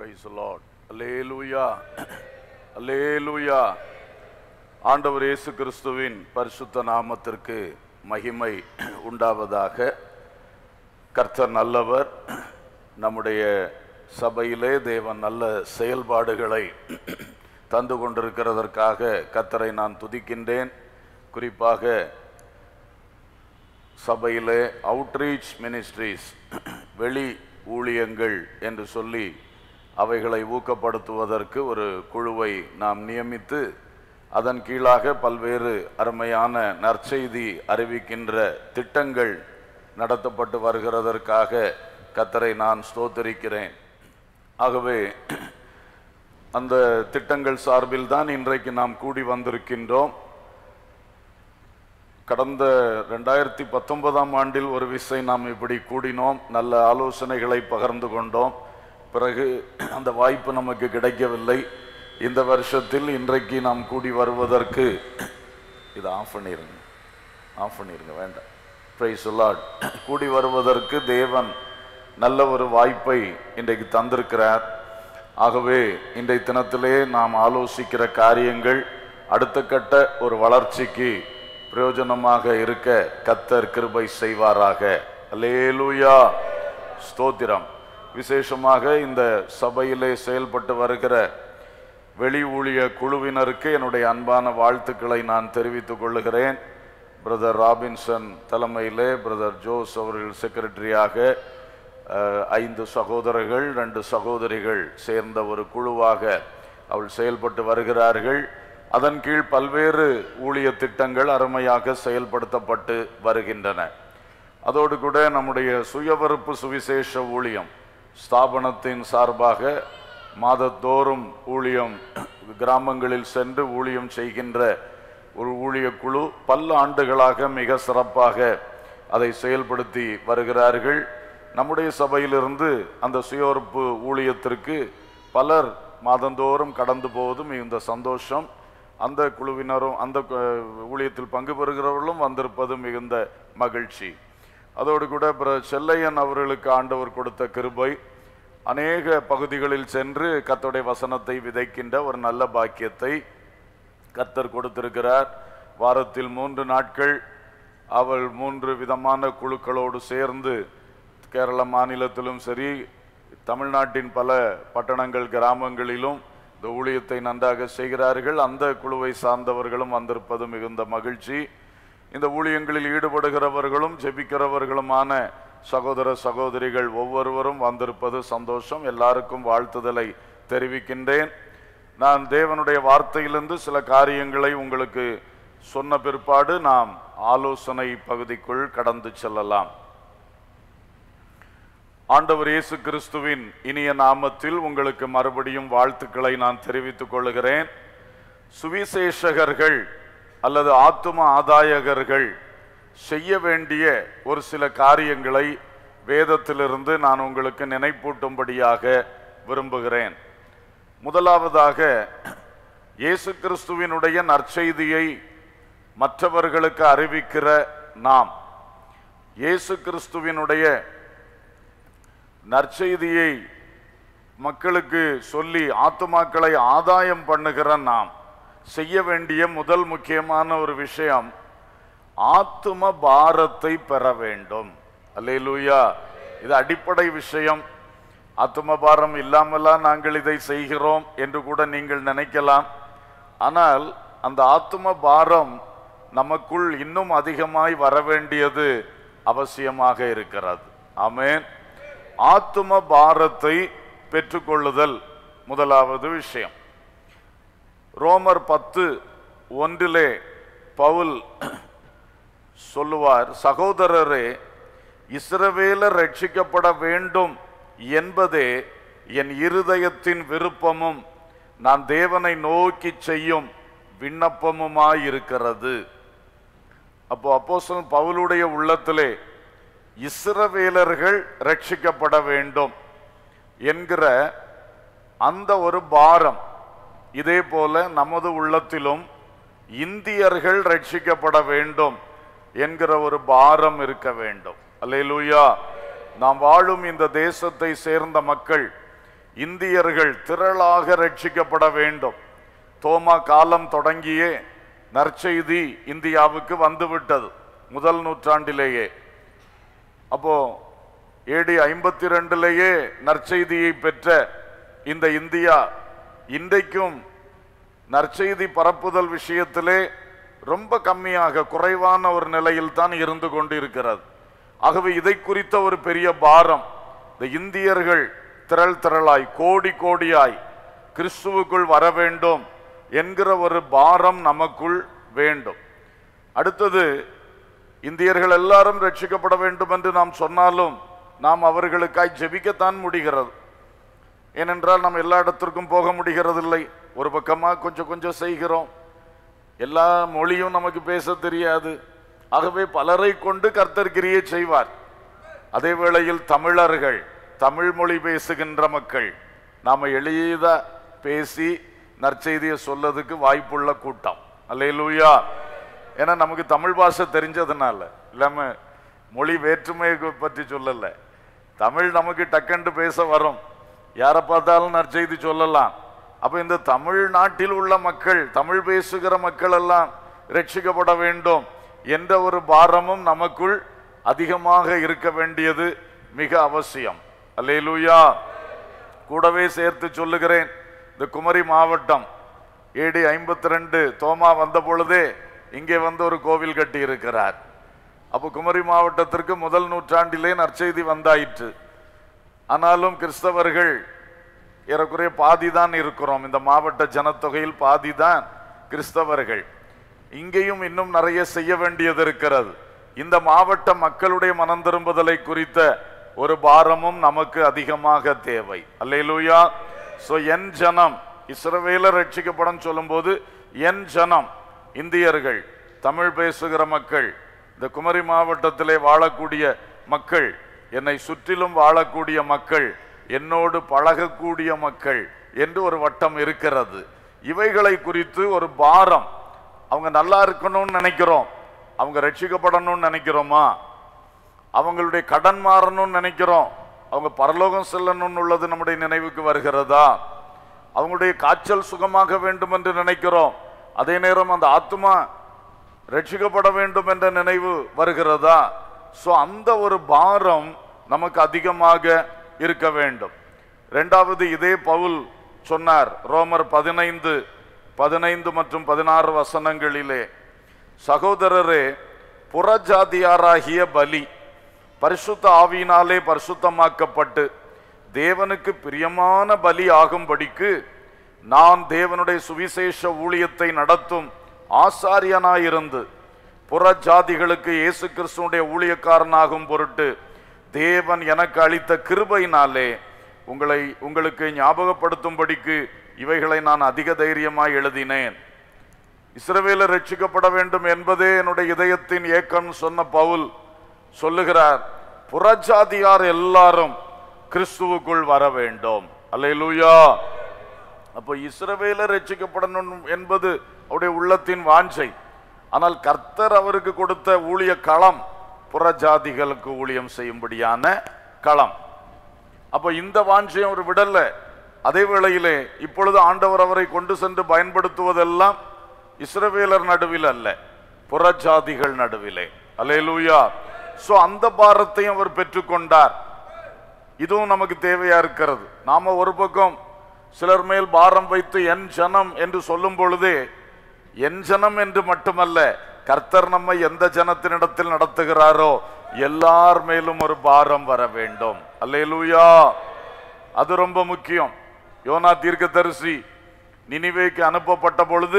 Price Lord அல்லேலூயா அல்லேலூயா ஆண்டவர் இயேசு கிறிஸ்துவின் பரிசுத்த நாமத்திற்கு மகிமை உண்டாவதாக கர்த்தர் நல்லவர் நம்முடைய சபையிலே தேவன் நல்ல செயல்பாடுகளை தந்து கொண்டிருக்கிறதற்காக கர்த்தரை நான் துதிக்கின்றேன் குறிப்பாக சபையிலே அவுட்ரீச் மினிஸ்ட்ரீஸ் வெளி ஊழியங்கள் என்று சொல்லி அவைகளை ஊக்கப்படுத்துவதற்கு ஒரு குழுவை நாம் நியமித்து அதன் கீழாக பல்வேறு அருமையான நற்செய்தி அறிவிக்கின்ற திட்டங்கள் நடத்தப்பட்டு வருகிறதற்காக கத்தரை நான் ஸ்தோத்தரிக்கிறேன் ஆகவே அந்த திட்டங்கள் சார்பில் தான் இன்றைக்கு நாம் கூடி வந்திருக்கின்றோம் கடந்த ரெண்டாயிரத்தி பத்தொன்பதாம் ஆண்டில் ஒரு விசை நாம் இப்படி கூடினோம் நல்ல ஆலோசனைகளை பகிர்ந்து கொண்டோம் பிறகு அந்த வாய்ப்பு நமக்கு கிடைக்கவில்லை இந்த வருஷத்தில் இன்றைக்கு நாம் கூடி வருவதற்கு இது ஆஃப் பண்ணிருங்க ஆஃப் பண்ணிருங்க வேண்டாம் பிரைஸ் லார்ட் கூடி வருவதற்கு தேவன் நல்ல ஒரு வாய்ப்பை இன்றைக்கு தந்திருக்கிறார் ஆகவே இன்றைய தினத்திலே நாம் ஆலோசிக்கிற காரியங்கள் அடுத்த கட்ட ஒரு வளர்ச்சிக்கு பிரயோஜனமாக இருக்க கத்தர் கிருபை செய்வாராக அல்லேலூயா ஸ்தோத்திரம் விசேஷமாக இந்த சபையிலே செயல்பட்டு வருகிற வெளி ஊழிய குழுவினருக்கு என்னுடைய அன்பான வாழ்த்துக்களை நான் தெரிவித்துக் கொள்ளுகிறேன் பிரதர் ராபின்சன் தலைமையிலே பிரதர் ஜோஸ் அவர்கள் செக்ரட்டரியாக அஹ், ஐந்து சகோதரர்கள் ரெண்டு சகோதரிகள் சேர்ந்த ஒரு குழுவாக அவள் செயல்பட்டு வருகிறார்கள் அதன் கீழ் பல்வேறு ஊழிய திட்டங்கள் அருமையாக செயல்படுத்தப்பட்டு வருகின்றன அதோடு கூட நம்முடைய சுயவறுப்பு சுவிசேஷ ஊழியம் ஸ்தாபனத்தின் சார்பாக மாதத்தோறும் ஊழியம் கிராமங்களில் சென்று ஊழியம் செய்கின்ற ஒரு ஊழிய குழு பல ஆண்டுகளாக மிக சிறப்பாக அதை செயல்படுத்தி வருகிறார்கள் நம்முடைய சபையிலிருந்து அந்த சுயவறுப்பு ஊழியத்திற்கு பலர் மாதந்தோறும் கடந்து போவது மிகுந்த சந்தோஷம் அந்த குழுவினரும் அந்த அஹ், ஊழியத்தில் பங்கு பெறுகிறவர்களும் வந்திருப்பது மிகுந்த மகிழ்ச்சி அதோடு கூட பிற செல்லையன் அவர்களுக்கு ஆண்டவர் கொடுத்த கிருபை அநேக பகுதிகளில் சென்று கர்த்தருடைய வசனத்தை விதைக்கின்ற ஒரு நல்ல பாக்கியத்தை கர்த்தர் கொடுத்திருக்கிறார் வாரத்தில் மூன்று நாட்கள் அவள் மூன்று விதமான குழுக்களோடு சேர்ந்து கேரள மாநிலத்திலும் சரி தமிழ்நாட்டின் பல பட்டணங்கள் கிராமங்களிலும் இந்த ஊழியத்தை நன்றாக செய்கிறார்கள் அந்த குழுவை சார்ந்தவர்களும் வந்திருப்பது மிகுந்த மகிழ்ச்சி இந்த ஊழியங்களில் ஈடுபடுகிறவர்களும் ஜெபிக்கிறவர்களுமான சகோதர சகோதரிகள் ஒவ்வொருவரும் வந்திருப்பது சந்தோஷம் எல்லாருக்கும் வாழ்த்துதலை தெரிவிக்கின்றேன் நான் தேவனுடைய வார்த்தையிலிருந்து சில காரியங்களை உங்களுக்கு சொன்ன பிற்பாடு நாம் ஆலோசனை பகுதிக்குள் கடந்து செல்லலாம் ஆண்டவர் இயேசு கிறிஸ்துவின் இனிய நாமத்தில் உங்களுக்கு மறுபடியும் வாழ்த்துக்களை நான் தெரிவித்துக் கொள்கிறேன் சுவிசேஷகர்கள் அல்லது ஆத்தும ஆதாயகர்கள் செய்ய வேண்டிய ஒரு சில காரியங்களை வேதத்திலிருந்து நான் உங்களுக்கு நினைப்பூட்டும்படியாக விரும்புகிறேன் முதலாவதாக இயேசு கிறிஸ்துவினுடைய நற்செய்தியை மற்றவர்களுக்கு அறிவிக்கிற நாம் இயேசு கிறிஸ்துவினுடைய நற்செய்தியை மக்களுக்கு சொல்லி ஆத்துமாக்களை ஆதாயம் பண்ணுகிற நாம் செய்ய வேண்டிய முதல் முக்கியமான ஒரு விஷயம் ஆத்தும பாரத்தை பெற வேண்டும் அல்லேலூயா இது அடிப்படை விஷயம் ஆத்தும பாரம் இல்லாமலா நாங்கள் இதை செய்கிறோம் என்று கூட நீங்கள் நினைக்கலாம் ஆனால் அந்த ஆத்தும பாரம் நமக்குள் இன்னும் அதிகமாய் வர வேண்டியது அவசியமாக இருக்கிறது ஆமென் ஆத்தும பாரத்தை பெற்றுக்கொள்ளுதல் முதலாவது விஷயம் ரோமர் பத்து ஒன்றிலே பவுல் சொல்லுவார் சகோதரரே இஸ்ரவேலர் ரட்சிக்கப்பட வேண்டும் என்பதே என் இருதயத்தின் விருப்பமும் நான் தேவனை நோக்கி செய்யும் விண்ணப்பமுமாயிருக்கிறது அப்போ அப்போஸ்தலன் பவுலுடைய உள்ளத்திலே இஸ்ரவேலர்கள் ரட்சிக்கப்பட வேண்டும் என்கிற அந்த ஒரு பாரம் இதே போல நமது உள்ளத்திலும் இந்தியர்கள் ரட்சிக்கப்பட வேண்டும் என்கிற ஒரு பாரம் இருக்க வேண்டும் அல்லேலூயா நாம் வாழும் இந்த தேசத்தை சேர்ந்த மக்கள் இந்தியர்கள் திரளாக ரட்சிக்கப்பட வேண்டும் தோமா காலம் தொடங்கியே நற்செய்தி இந்தியாவுக்கு வந்துவிட்டது முதல் நூற்றாண்டிலேயே அப்போ ஏடி ஐம்பத்தி ரெண்டுலேயே நற்செய்தியை பெற்ற இந்த இந்தியா இன்றைக்கும் நற்செய்தி பரப்புதல் விஷயத்திலே ரொம்ப கம்மியாக குறைவான ஒரு நிலையில் தான் இருந்து கொண்டிருக்கிறது ஆகவே இதை குறித்த ஒரு பெரிய பாரம் இந்த இந்தியர்கள் திரள் திரளாய் கோடி கோடியாய் கிறிஸ்துவுக்குள் வர வேண்டும் என்கிற ஒரு பாரம் நமக்குள் வேண்டும் அடுத்தது இந்தியர்கள் எல்லாரும் ரட்சிக்கப்பட வேண்டும் என்று நாம் சொன்னாலும் நாம் அவர்களுக்காய் ஜெபிக்கத்தான் முடிகிறது ஏனென்றால் நாம் எல்லா இடத்திற்கும் போக முடிகிறதில்லை ஒரு பக்கமாக கொஞ்சம் கொஞ்சம் செய்கிறோம் எல்லா மொழியும் நமக்கு பேச தெரியாது ஆகவே பலரை கொண்டு கர்த்தர் கிரியை செய்வார் அதே வேளையில் தமிழர்கள் தமிழ் மொழி பேசுகின்ற மக்கள் நாம எளிதா பேசி நற்செய்தியை சொல்லதுக்கு வாய்ப்புள்ள கூட்டம் அல்லேலூயா ஏன்னா நமக்கு தமிழ் பாஷை தெரிஞ்சதுனால இல்லாம மொழி வேற்றுமையை பற்றி சொல்லல தமிழ் நமக்கு டக்கண்டு பேச வரும் யாரை பார்த்தாலும் நற்செய்தி சொல்லலாம் அப்ப இந்த தமிழ்நாட்டில் உள்ள மக்கள் தமிழ் பேசுகிற மக்கள் எல்லாம் ரட்சிக்கப்பட வேண்டும் என்ற ஒரு பாரமும் நமக்குள் அதிகமாக இருக்க வேண்டியது மிக அவசியம் அல்லேலூயா கூடவே சேர்த்து சொல்லுகிறேன் இந்த குமரி மாவட்டம் ஏடி ஐம்பத்தி ரெண்டு தோமா வந்த பொழுதே இங்கே வந்து ஒரு கோவில் கட்டி இருக்கிறார் அப்போ குமரி மாவட்டத்திற்கு முதல் நூற்றாண்டிலே நற்செய்தி வந்தாயிற்று ஆனாலும் கிறிஸ்தவர்கள் ஏறக்குறைய பாதி தான் இருக்கிறோம் இந்த மாவட்ட ஜனத்தொகையில் பாதி தான் கிறிஸ்தவர்கள் இங்கேயும் இன்னும் நிறைய செய்ய வேண்டியது இருக்கிறது இந்த மாவட்ட மக்களுடைய மனம் திரும்புதலை குறித்த ஒரு பாரமும் நமக்கு அதிகமாக தேவை அல்லேலூயா சோ என் ஜனம் இஸ்ரவேலர் ரட்சிக்கப்படும் சொல்லும்போது என் ஜனம் இந்தியர்கள் தமிழ் பேசுகிற மக்கள் இந்த குமரி மாவட்டத்திலே வாழக்கூடிய மக்கள் என்னை சுற்றிலும் வாழக்கூடிய மக்கள் என்னோடு பழகக்கூடிய மக்கள் என்று ஒரு வட்டம் இருக்கிறது இவைகளை குறித்து ஒரு பாரம் அவங்க நல்லா இருக்கணும்னு நினைக்கிறோம் அவங்க ரட்சிக்கப்படணும்னு நினைக்கிறோமா அவங்களுடைய கடன் மாறணும்னு நினைக்கிறோம் அவங்க பரலோகம் செல்லணும்னு உள்ளது நம்முடைய நினைவுக்கு வருகிறதா அவங்களுடைய காய்ச்சல் சுகமாக வேண்டும் என்று நினைக்கிறோம் அதே நேரம் அந்த ஆத்மா ரட்சிக்கப்பட வேண்டும் என்ற நினைவு வருகிறதா சோ அந்த ஒரு பாரம் நமக்கு அதிகமாக இருக்க வேண்டும் இரண்டாவது இதே பவுல் சொன்னார் ரோமர் பதினைந்து பதினைந்து மற்றும் பதினாறு வசனங்களிலே சகோதரரே புறஜாதியாராகிய பலி பரிசுத்த ஆவியினாலே பரிசுத்தமாக்கப்பட்டு தேவனுக்கு பிரியமான பலி ஆகும்படிக்கு நான் தேவனுடைய சுவிசேஷ ஊழியத்தை நடத்தும் ஆசாரியனாயிருந்து புறஜாதிகளுக்கு இயேசு கிறிஸ்துடைய ஊழியக்காரனாகும் பொருட்டு தேவன் எனக்கு அளித்த கிருபையினாலே உங்களை உங்களுக்கு ஞாபகப்படுத்தும்படிக்கு இவைகளை நான் அதிக தைரியமாய் எழுதினேன் இஸ்ரவேலர் ரட்சிக்கப்பட வேண்டும் என்பதே என்னுடைய இதயத்தின் ஏக்கம் சொன்ன பவுல் சொல்லுகிறார் புறஜாதியார் எல்லாரும் கிறிஸ்துவுக்குள் வர வேண்டும் அல்லேலூயா அப்போ இஸ்ரவேலர் ரட்சிக்கப்படணும் என்பது அவருடைய உள்ளத்தின் வாஞ்சை ஆனால் கர்த்தர் அவருக்கு கொடுத்த ஊழிய களம் புறஜாதிகளுக்கு ஊழியம் செய்யும்படியான களம் அப்போ இந்த வாஞ்சையும் அவர் விடல அதே வேளையிலே இப்பொழுது ஆண்டவர் அவரை கொண்டு சென்று பயன்படுத்துவதெல்லாம் இஸ்ரவேலர் நடுவில் அல்ல புறஜாதிகள் நடுவிலே அல்லேலூயா சோ அந்த பாரத்தையும் அவர் பெற்றுக்கொண்டார் இதுவும் நமக்கு தேவையா இருக்கிறது நாம ஒரு பக்கம் சிலர் மேல் பாரம் வைத்து என் ஜனம் என்று சொல்லும் பொழுதே என் ஜனம் என்று மட்டுமல்ல கர்த்தர் நம்மை எந்த ஜனத்தினிடத்தில் நடத்துகிறாரோ எல்லார் மேலும் ஒரு பாரம் வர வேண்டும் அல்லேலூயா அது ரொம்ப முக்கியம் யோனா தீர்க்கதரிசி நினிவேக்கு அனுப்பப்பட்ட பொழுது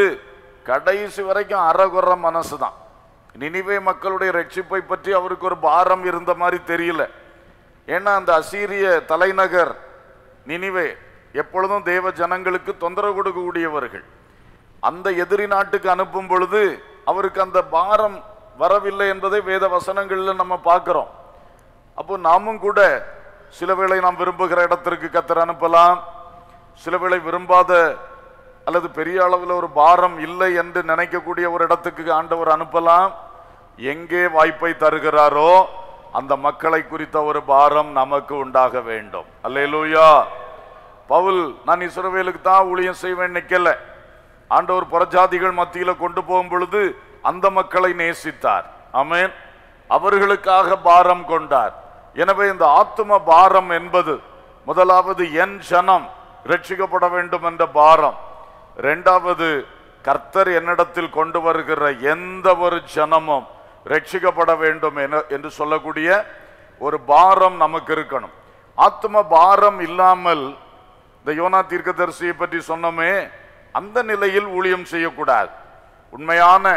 கடைசி வரைக்கும் அறகுற மனசு தான் நினிவே மக்களுடைய ரட்சிப்பை பற்றி அவருக்கு ஒரு பாரம் இருந்த மாதிரி தெரியல ஏன்னா அந்த அசீரிய தலைநகர் நினிவே எப்பொழுதும் தேவ ஜனங்களுக்கு தொந்தரவு கொடுக்கக்கூடியவர்கள் அந்த எதிரி நாட்டுக்கு அனுப்பும் பொழுது அவருக்கு அந்த பாரம் வரவில்லை என்பதை வேத வசனங்களில் நம்ம பார்க்கிறோம் அப்போ நாமும் கூட சில வேளை நாம் விரும்புகிற இடத்திற்கு கத்தர் அனுப்பலாம் சில வேளை விரும்பாத அல்லது பெரிய அளவில் ஒரு பாரம் இல்லை என்று நினைக்கக்கூடிய ஒரு இடத்துக்கு ஆண்டவர் அனுப்பலாம் எங்கே வாய்ப்பை தருகிறாரோ அந்த மக்களை குறித்த ஒரு பாரம் நமக்கு உண்டாக வேண்டும் அல்லேலூயா பவுல் நான் இஸ்ரவேலுக்கு தான் ஊழியம் செய்வேன் நிக்கல ஆண்டவர் புறஜாதிகள் மத்தியில கொண்டு போகும் பொழுது அந்த மக்களை நேசித்தார் ஆமென் அவர்களுக்காக பாரம் கொண்டார் எனவே இந்த ஆத்தும பாரம் என்பது முதலாவது என் ஜனம் ரட்சிக்கப்பட வேண்டும் என்ற பாரம் இரண்டாவது கர்த்தர் என்னிடத்தில் கொண்டு வருகிற எந்த ஒரு ஜனமும் ரட்சிக்கப்பட வேண்டும் என- என்று சொல்லக்கூடிய ஒரு பாரம் நமக்கு இருக்கணும் ஆத்தும பாரம் இல்லாமல் இந்த யோனா தீர்க்கதரிசியை பற்றி சொன்னோமே அந்த நிலையில் ஊழியம் செய்யக்கூடாது உண்மையான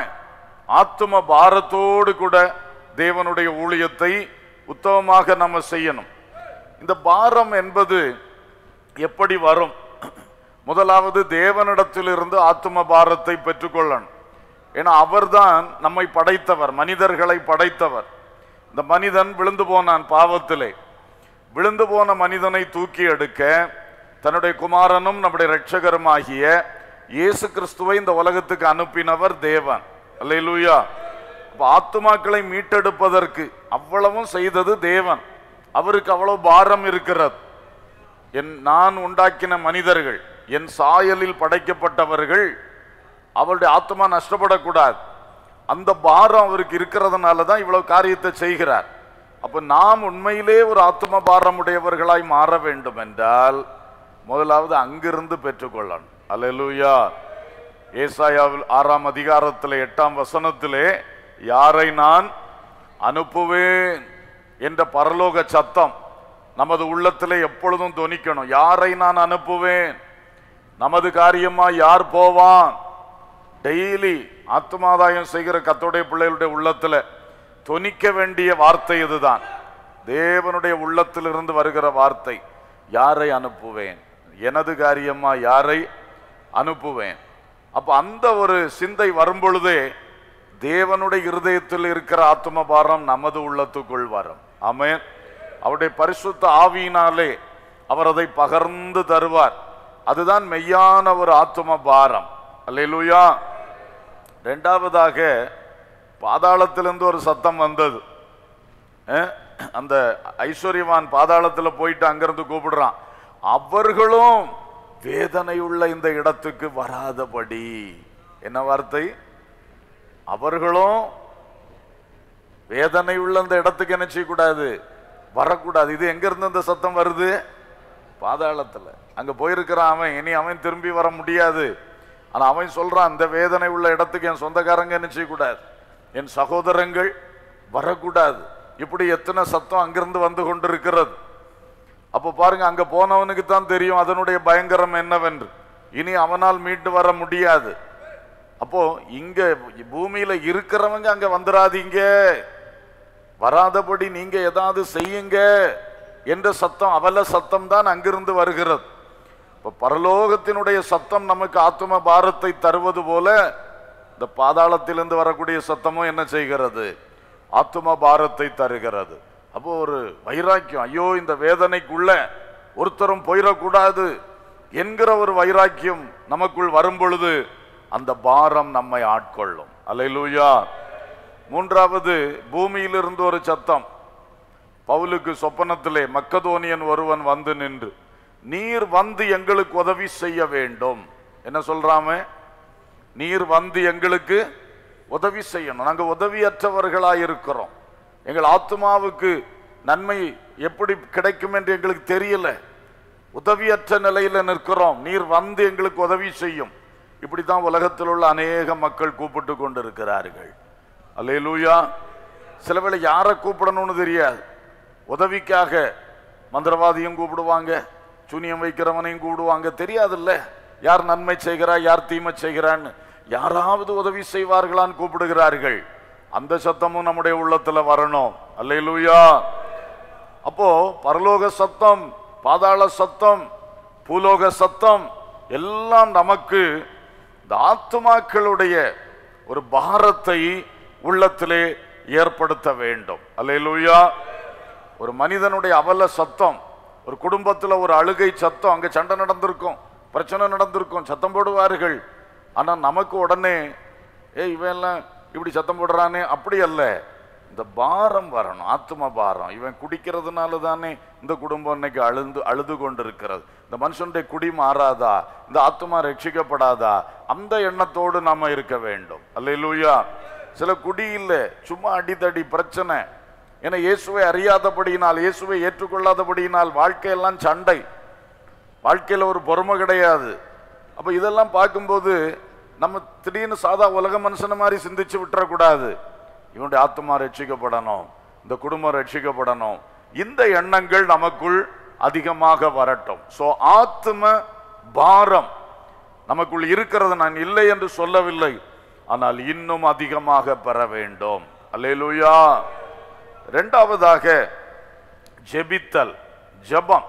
ஆத்தும பாரத்தோடு கூட தேவனுடைய ஊழியத்தை உத்தமமாக நம்ம செய்யணும் இந்த பாரம் என்பது எப்படி வரும் முதலாவது தேவனிடத்திலிருந்து ஆத்தும பாரத்தை பெற்றுக்கொள்ளணும் ஏன்னா அவர்தான் நம்மை படைத்தவர் மனிதர்களை படைத்தவர் இந்த மனிதன் விழுந்து போனான் பாவத்திலே விழுந்து போன மனிதனை தூக்கி எடுக்க தன்னுடைய குமாரனும் நம்முடைய இரட்சகருமாகிய இயேசு கிறிஸ்துவை இந்த உலகத்துக்கு அனுப்பினவர் தேவன் அல்லேலூயா அப்ப ஆத்துமாக்களை மீட்டெடுப்பதற்கு அவ்வளவும் செய்தது தேவன் அவருக்கு அவ்வளவு பாரம் இருக்கிறது என் நான் உண்டாக்கின மனிதர்கள் என் சாயலில் படைக்கப்பட்டவர்கள் அவருடைய ஆத்மா நஷ்டப்படக்கூடாது அந்த பாரம் அவருக்கு இருக்கிறதுனால தான் இவ்வளவு காரியத்தை செய்கிறார் அப்ப நாம் உண்மையிலே ஒரு ஆத்ம பாரம் உடையவர்களாய் மாற வேண்டும் என்றால் முதலாவது அங்கிருந்து பெற்றுக்கொள்ளணும் அல்லேலூயா ஏசாயாவில் ஆறாம் அதிகாரத்திலே எட்டாம் வசனத்திலே யாரை நான் அனுப்புவேன் என்ற பரலோக சத்தம் நமது உள்ளத்திலே எப்பொழுதும் தொனிக்கணும் யாரை நான் அனுப்புவேன் நமது காரியமா யார் போவான் டெய்லி ஆத்மாதாயம் செய்கிற கத்தோடைய பிள்ளைகளுடைய உள்ளத்துல தொனிக்க வேண்டிய வார்த்தை இதுதான் தேவனுடைய உள்ளத்திலிருந்து வருகிற வார்த்தை யாரை அனுப்புவேன் எனது காரியமா யாரை அனுப்புவேன் அப்ப அந்த ஒரு சிந்தை வரும் பொழுதே தேவனுடைய இருதயத்தில் இருக்கிற ஆத்ம பாரம் நமது உள்ளத்துக்குள் வரும் ஆமென் அவருடைய பரிசுத்த ஆவியினாலே அவர் அதை பகர்ந்து தருவார் அதுதான் மெய்யான ஒரு ஆத்ம பாரம் அல்லேலூயா ரெண்டாவதாக பாதாளத்திலிருந்து ஒரு சத்தம் வந்தது அஹ், அந்த ஐஸ்வர்யவான் பாதாளத்துல போயிட்டு அங்கிருந்து கூப்பிடுறான் அவர்களும் வேதனையுள்ள இந்த இடத்துக்கு வராதபடி என்ன வார்த்தை அவர்களும் வேதனை உள்ள இந்த இடத்துக்கு என்ன செய்யக்கூடாது வரக்கூடாது இது எங்க இருந்து இந்த சத்தம் வருது பாதாளத்துல அங்க போயிருக்கிறான் அவன் இனி அவன் திரும்பி வர முடியாது ஆனா அவன் சொல்றான் இந்த வேதனை உள்ள இடத்துக்கு என் சொந்தக்காரங்க என்ன செய்யக்கூடாது என் சகோதரங்கள் வரக்கூடாது இப்படி எத்தனை சத்தம் அங்கிருந்து வந்து கொண்டிருக்கிறது அப்போ பாருங்க அங்க போனவனுக்கு தான் தெரியும் அதனுடைய பயங்கரம் என்னவென்று இனி அவனால் மீண்டு வர முடியாது அப்போ இங்க பூமியில இருக்கிறவங்க அங்க வந்துடாதீங்க வராதபடி நீங்க ஏதாவது செய்யுங்க என்ற சத்தம் அவல சத்தம் தான் அங்கிருந்து வருகிறது இப்ப பரலோகத்தினுடைய சத்தம் நமக்கு ஆத்தும பாரத்தை தருவது போல இந்த பாதாளத்திலிருந்து வரக்கூடிய சத்தமும் என்ன செய்கிறது ஆத்தும பாரத்தை தருகிறது அப்போ ஒரு வைராக்கியம் ஐயோ இந்த வேதனைக்குள்ள ஒருத்தரும் போயிடக்கூடாது என்கிற ஒரு வைராக்கியம் நமக்குள் வரும் பொழுது அந்த பாரம் நம்மை ஆட்கொள்ளும் அல்லேலூயா மூன்றாவது பூமியிலிருந்து ஒரு சத்தம் பவுலுக்கு சொப்பனத்திலே மக்கதோனியன் ஒருவன் வந்து நின்று நீர் வந்து எங்களுக்கு உதவி செய்ய வேண்டும் என்ன சொல்றாம நீர் வந்து எங்களுக்கு உதவி செய்யணும் நாங்க உதவியற்றவர்களாய் இருக்கிறோம் எங்கள் ஆத்மாவுக்கு நன்மை எப்படி கிடைக்கும் என்று எங்களுக்கு தெரியல உதவியற்ற நிலையில நிற்கிறோம் நீர் வந்து எங்களுக்கு உதவி செய்யும் இப்படித்தான் உலகத்தில் உள்ள அநேக மக்கள் கூப்பிட்டு கொண்டிருக்கிறார்கள் அல்லேலூயா சில வேளை யாரை கூப்பிடணும்னு தெரியாது உதவிக்காக மந்திரவாதியும் கூப்பிடுவாங்க சூனியம் வைக்கிறவனையும் கூப்பிடுவாங்க தெரியாதுல்ல யார் நன்மை செய்கிறா யார் தீமை செய்கிறான்னு யாராவது உதவி செய்வார்களான்னு கூப்பிடுகிறார்கள் அந்த சத்தமும் நம்முடைய உள்ளத்துல வரணும் அல்லேலூயா அப்போ பரலோக சத்தம் பாதாள சத்தம் பூலோக சத்தம் எல்லாம் நமக்கு இந்த ஆத்துமாக்களுடைய ஒரு பாரத்தை உள்ளத்திலே ஏற்படுத்த வேண்டும் அல்லேலூயா ஒரு மனிதனுடைய அவல சத்தம் ஒரு குடும்பத்துல ஒரு அழுகை சத்தம் அங்க சண்டை நடந்திருக்கும் பிரச்சனை நடந்திருக்கும் சத்தம் போடுவார்கள் ஆனா நமக்கு உடனே ஏய் இவன் எல்லாம் இப்படி சத்தம் போடுறானே அப்படி அல்ல இந்த பாரம் வரணும் ஆத்ம பாரம் இவன் குடிக்கிறதுனால தானே இந்த குடும்பம் இன்னைக்கு அழுந்து அழுது கொண்டிருக்கிறது இந்த மனுஷனுடைய குடி மாறாதா இந்த ஆத்மா ரட்சிக்கப்படாதா அந்த எண்ணத்தோடு நாம இருக்க வேண்டும் அல்லேலூயா சில குடி இல்லை சும்மா அடிதடி பிரச்சனை ஏன்னா இயேசுவை அறியாதபடியினால் இயேசுவை ஏற்றுக்கொள்ளாதபடியினால் வாழ்க்கையெல்லாம் சண்டை வாழ்க்கையில ஒரு பொறுமை கிடையாது அப்ப இதெல்லாம் பார்க்கும்போது நம்ம திடீர்னு சாதா உலக மனுஷன மாதிரி சிந்திச்சு விட்டுறக்கூடாது இவனுடைய ஆத்மா ரட்சிக்கப்படணும் இந்த குடும்பம் ரட்சிக்கப்படணும் இந்த எண்ணங்கள் நமக்குள் அதிகமாக வரட்டும் சோ ஆத்ம பாரம் நமக்குள் இருக்கிறது நான் இல்லை என்று சொல்லவில்லை ஆனால் இன்னும் அதிகமாக பெற வேண்டும் அல்லேலூயா இரண்டாவதாக ஜெபித்தல் ஜெபம்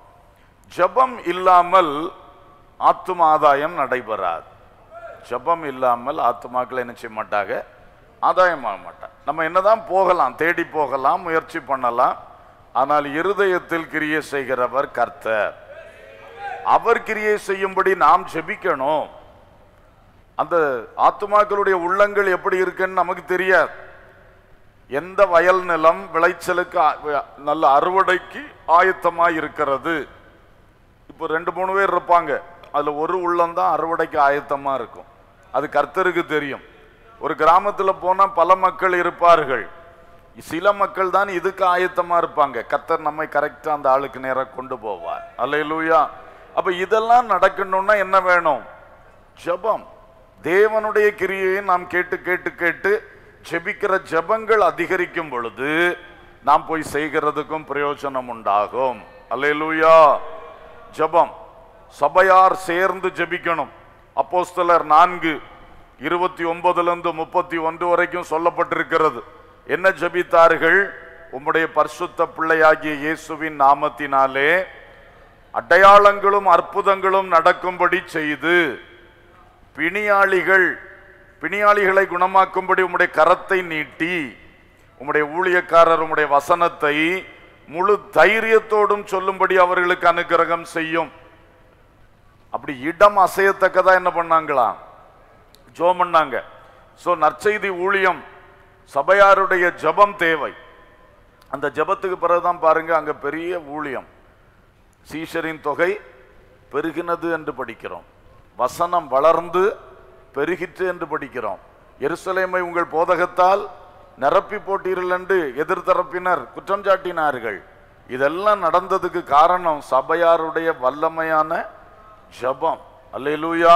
ஜெபம் இல்லாமல் ஆத்தும ஆதாயம் நடைபெறாது ஜெபம் இல்லாமல் ஆத்துமாக்கள் என்ன செய்ய மாட்டாங்க ஆதாயம் ஆக மாட்டாங்க நம்ம என்னதான் போகலாம் தேடி போகலாம் முயற்சி பண்ணலாம் ஆனால் இருதயத்தில் கிரியை செய்கிறவர் கர்த்தர் அவர் கிரியை செய்யும்படி நாம் ஜெபிக்கணும் அந்த ஆத்துமாக்களுடைய உள்ளங்கள் எப்படி இருக்குன்னு நமக்கு தெரியாது எந்த வயல் நிலம் விளைச்சலுக்கு ஆ- நல்ல அறுவடைக்கு ஆயத்தமாய் இருக்கிறது இப்போ ரெண்டு மூணு பேர் இருப்பாங்க அதுல ஒரு உள்ளம்தான் அறுவடைக்கு ஆயத்தமா இருக்கும் அது கர்த்தருக்கு தெரியும் ஒரு கிராமத்துல போனா பல மக்கள் இருப்பார்கள் சில மக்கள் தான் இதுக்கு ஆயத்தமா இருப்பாங்க கர்த்தர் நம்மை கரெக்டா அந்த ஆளுக்கு நேரா கொண்டு போவார் அல்லேலூயா அப்ப இதெல்லாம் நடக்கணும்னா என்ன வேணும் ஜெபம் தேவனுடைய கிரியையை நாம் கேட்டு கேட்டு கேட்டு ஜெபிக்கிற ஜெபங்கள் அதிகரிக்கும் பொழுது நாம் போய் செய்கிறதுக்கும் பிரயோஜனம் உண்டாகும் அல்லேலூயா ஜெபம் சபையார் சேர்ந்து ஜெபிக்கணும் அப்போஸ்தலர் நான்கு இருபத்தி ஒன்பதுல இருந்து முப்பத்தி ஒன்று வரைக்கும் சொல்லப்பட்டிருக்கிறது என்ன ஜெபித்தார்கள் உம்முடைய பரிசுத்த பிள்ளையாகிய இயேசுவின் நாமத்தினாலே அடையாளங்களும் அற்புதங்களும் நடக்கும்படி செய்து பிணியாளிகள் பிணியாளிகளை குணமாக்கும்படி உம்முடைய கரத்தை நீட்டி உம்முடைய ஊழியக்காரர் உம்முடைய வசனத்தை முழு தைரியத்தோடும் சொல்லும்படி அவர்களுக்கு அனுக்கிரகம் செய்யும் அப்படி இடம் அசையத்தக்கதா என்ன பண்ணாங்களா ஜோம் பண்ணாங்க சோ நற்செய்தி ஊழியம் சபையாருடைய ஜெபம் தேவை அந்த ஜெபத்துக்கு பிறகுதான் பாருங்க அங்க பெரிய ஊழியம் சீஷரின் தொகை பெருகினது என்று படிக்கிறோம் வசனம் வளர்ந்து பெருகிற்று என்று படிக்கிறோம் எருசலேமை உங்கள் போதகத்தால் நிரப்பி போட்டீர்கள் என்று எதிர்த்தரப்பினர் குற்றம் சாட்டினார்கள் இதெல்லாம் நடந்ததுக்கு காரணம் சபையாருடைய வல்லமையான ஜெபம் அல்லேலூயா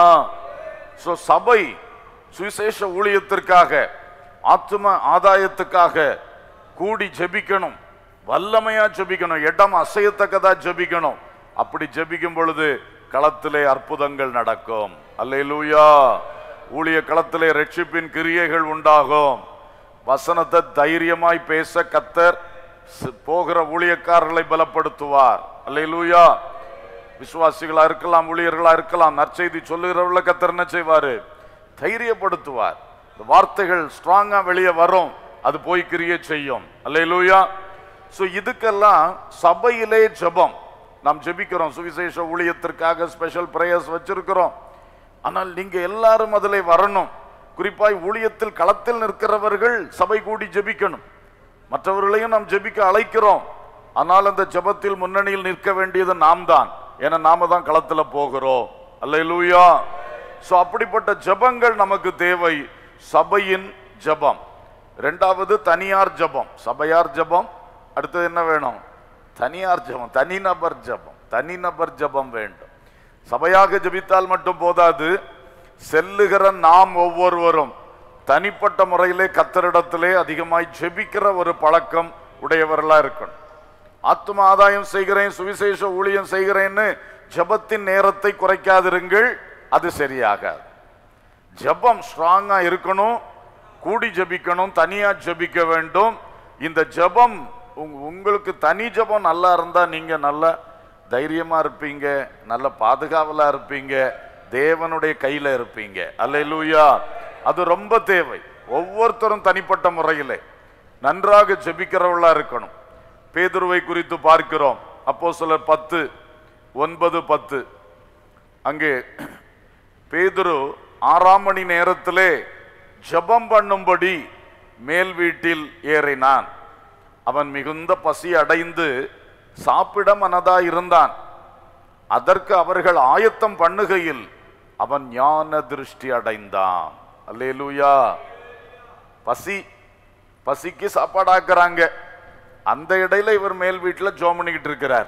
சோ சபை சுவிசேஷ ஊழியத்திற்காக ஆத்தும ஆதாயத்துக்காக கூடி ஜெபிக்கணும் வல்லமையா ஜெபிக்கணும் இடம் அசையத்தக்கதா ஜெபிக்கணும் அப்படி ஜெபிக்கும் பொழுது களத்திலே அற்புதங்கள் நடக்கும் அல்லேலூயா ஊழிய களத்திலே ரட்சிப்பின் கிரியைகள் உண்டாகும் வசனத்தை தைரியமாய் பேச கத்தர் ஸ்- போகிற ஊழியக்காரர்களை பலப்படுத்துவார் அல்லேலூயா விசுவாசிகளா இருக்கலாம் ஊழியர்களா இருக்கலாம் நற்செய்தி சொல்லுகிறவர்களை கத்தர் என்ன செய்வாரு தைரியப்படுத்துவார் இந்த வார்த்தைகள் ஸ்ட்ராங்கா வெளியே வரும் அது போய் கிரியை செய்யும் அல்லேலூயா சோ இதுக்கெல்லாம் சபையிலே ஜெபம் நாம் ஜெபிக்கிறோம் சுவிசேஷ ஊழியத்திற்காக ஸ்பெஷல் பிரேயர்ஸ் வச்சிருக்கிறோம் ஆனால் நீங்க எல்லாரும் அதிலே வரணும் குறிப்பாய் ஊழியத்தில் களத்தில் நிற்கிறவர்கள் சபை கூடி ஜெபிக்கணும் மற்றவர்களையும் நாம் ஜெபிக்க அழைக்கிறோம் ஆனால் அந்த ஜெபத்தில் முன்னணியில் நிற்க வேண்டியது நாம் தான் ஏன்னா நாம தான் களத்துல போகிறோம் அல்லேலூயா சோ அப்படிப்பட்ட ஜெபங்கள் நமக்கு தேவை சபையின் ஜெபம் ரெண்டாவது தனியார் ஜெபம் சபையார் ஜெபம் அடுத்தது என்ன வேணும் தனியார் ஜெபம் தனிநபர் ஜெபம் தனிநபர் ஜெபம் வேண்டும் சபையாக ஜெபித்தால் மட்டும் போதாது செல்லுகிற நாம் ஒவ்வொருவரும் தனிப்பட்ட முறையிலே கத்தரிடத்திலே அதிகமாய் ஜெபிக்கிற ஒரு பழக்கம் உடையவர்களா இருக்கணும் ஆத்தும ஆதாயம் செய்கிறேன் சுவிசேஷ ஊழியம் செய்கிறேன்னு ஜெபத்தின் நேரத்தை குறைக்காதிருங்கள் அது சரியாகாது ஜெபம் ஸ்ட்ராங்கா இருக்கணும் கூடி ஜெபிக்கணும் தனியா ஜெபிக்க வேண்டும் இந்த ஜெபம் உங்க- உங்களுக்கு தனி ஜெபம் நல்லா இருந்தா நீங்க நல்ல தைரியமா இருப்பீங்க நல்ல பாதுகாவலா இருப்பீங்க தேவனுடைய கையில இருப்பீங்க அல்லேலூயா அது ரொம்ப தேவை ஒவ்வொருத்தரும் தனிப்பட்ட முறையிலே நன்றாக ஜெபிக்கிறவர்களா இருக்கணும் பேதுருவை குறித்து பார்க்கிறோம் அப்போ சிலர் பத்து ஒன்பது பத்து அங்கே பேதுரு ஆறாம் மணி நேரத்திலே ஜெபம் பண்ணும்படி மேல் வீட்டில் ஏறினான் அவன் மிகுந்த பசி அடைந்து சாப்பிட மனதா இருந்தான் அதற்கு அவர்கள் ஆயத்தம் பண்ணுகையில் அவன் ஞான திருஷ்டி அடைந்தான் அல்லேலூயா பசி பசிக்கு சாப்பாடாக்குறாங்க அந்த இடையில இவர் மேல் வீட்டில் ஜோம் பண்ணிக்கிட்டு இருக்கிறார்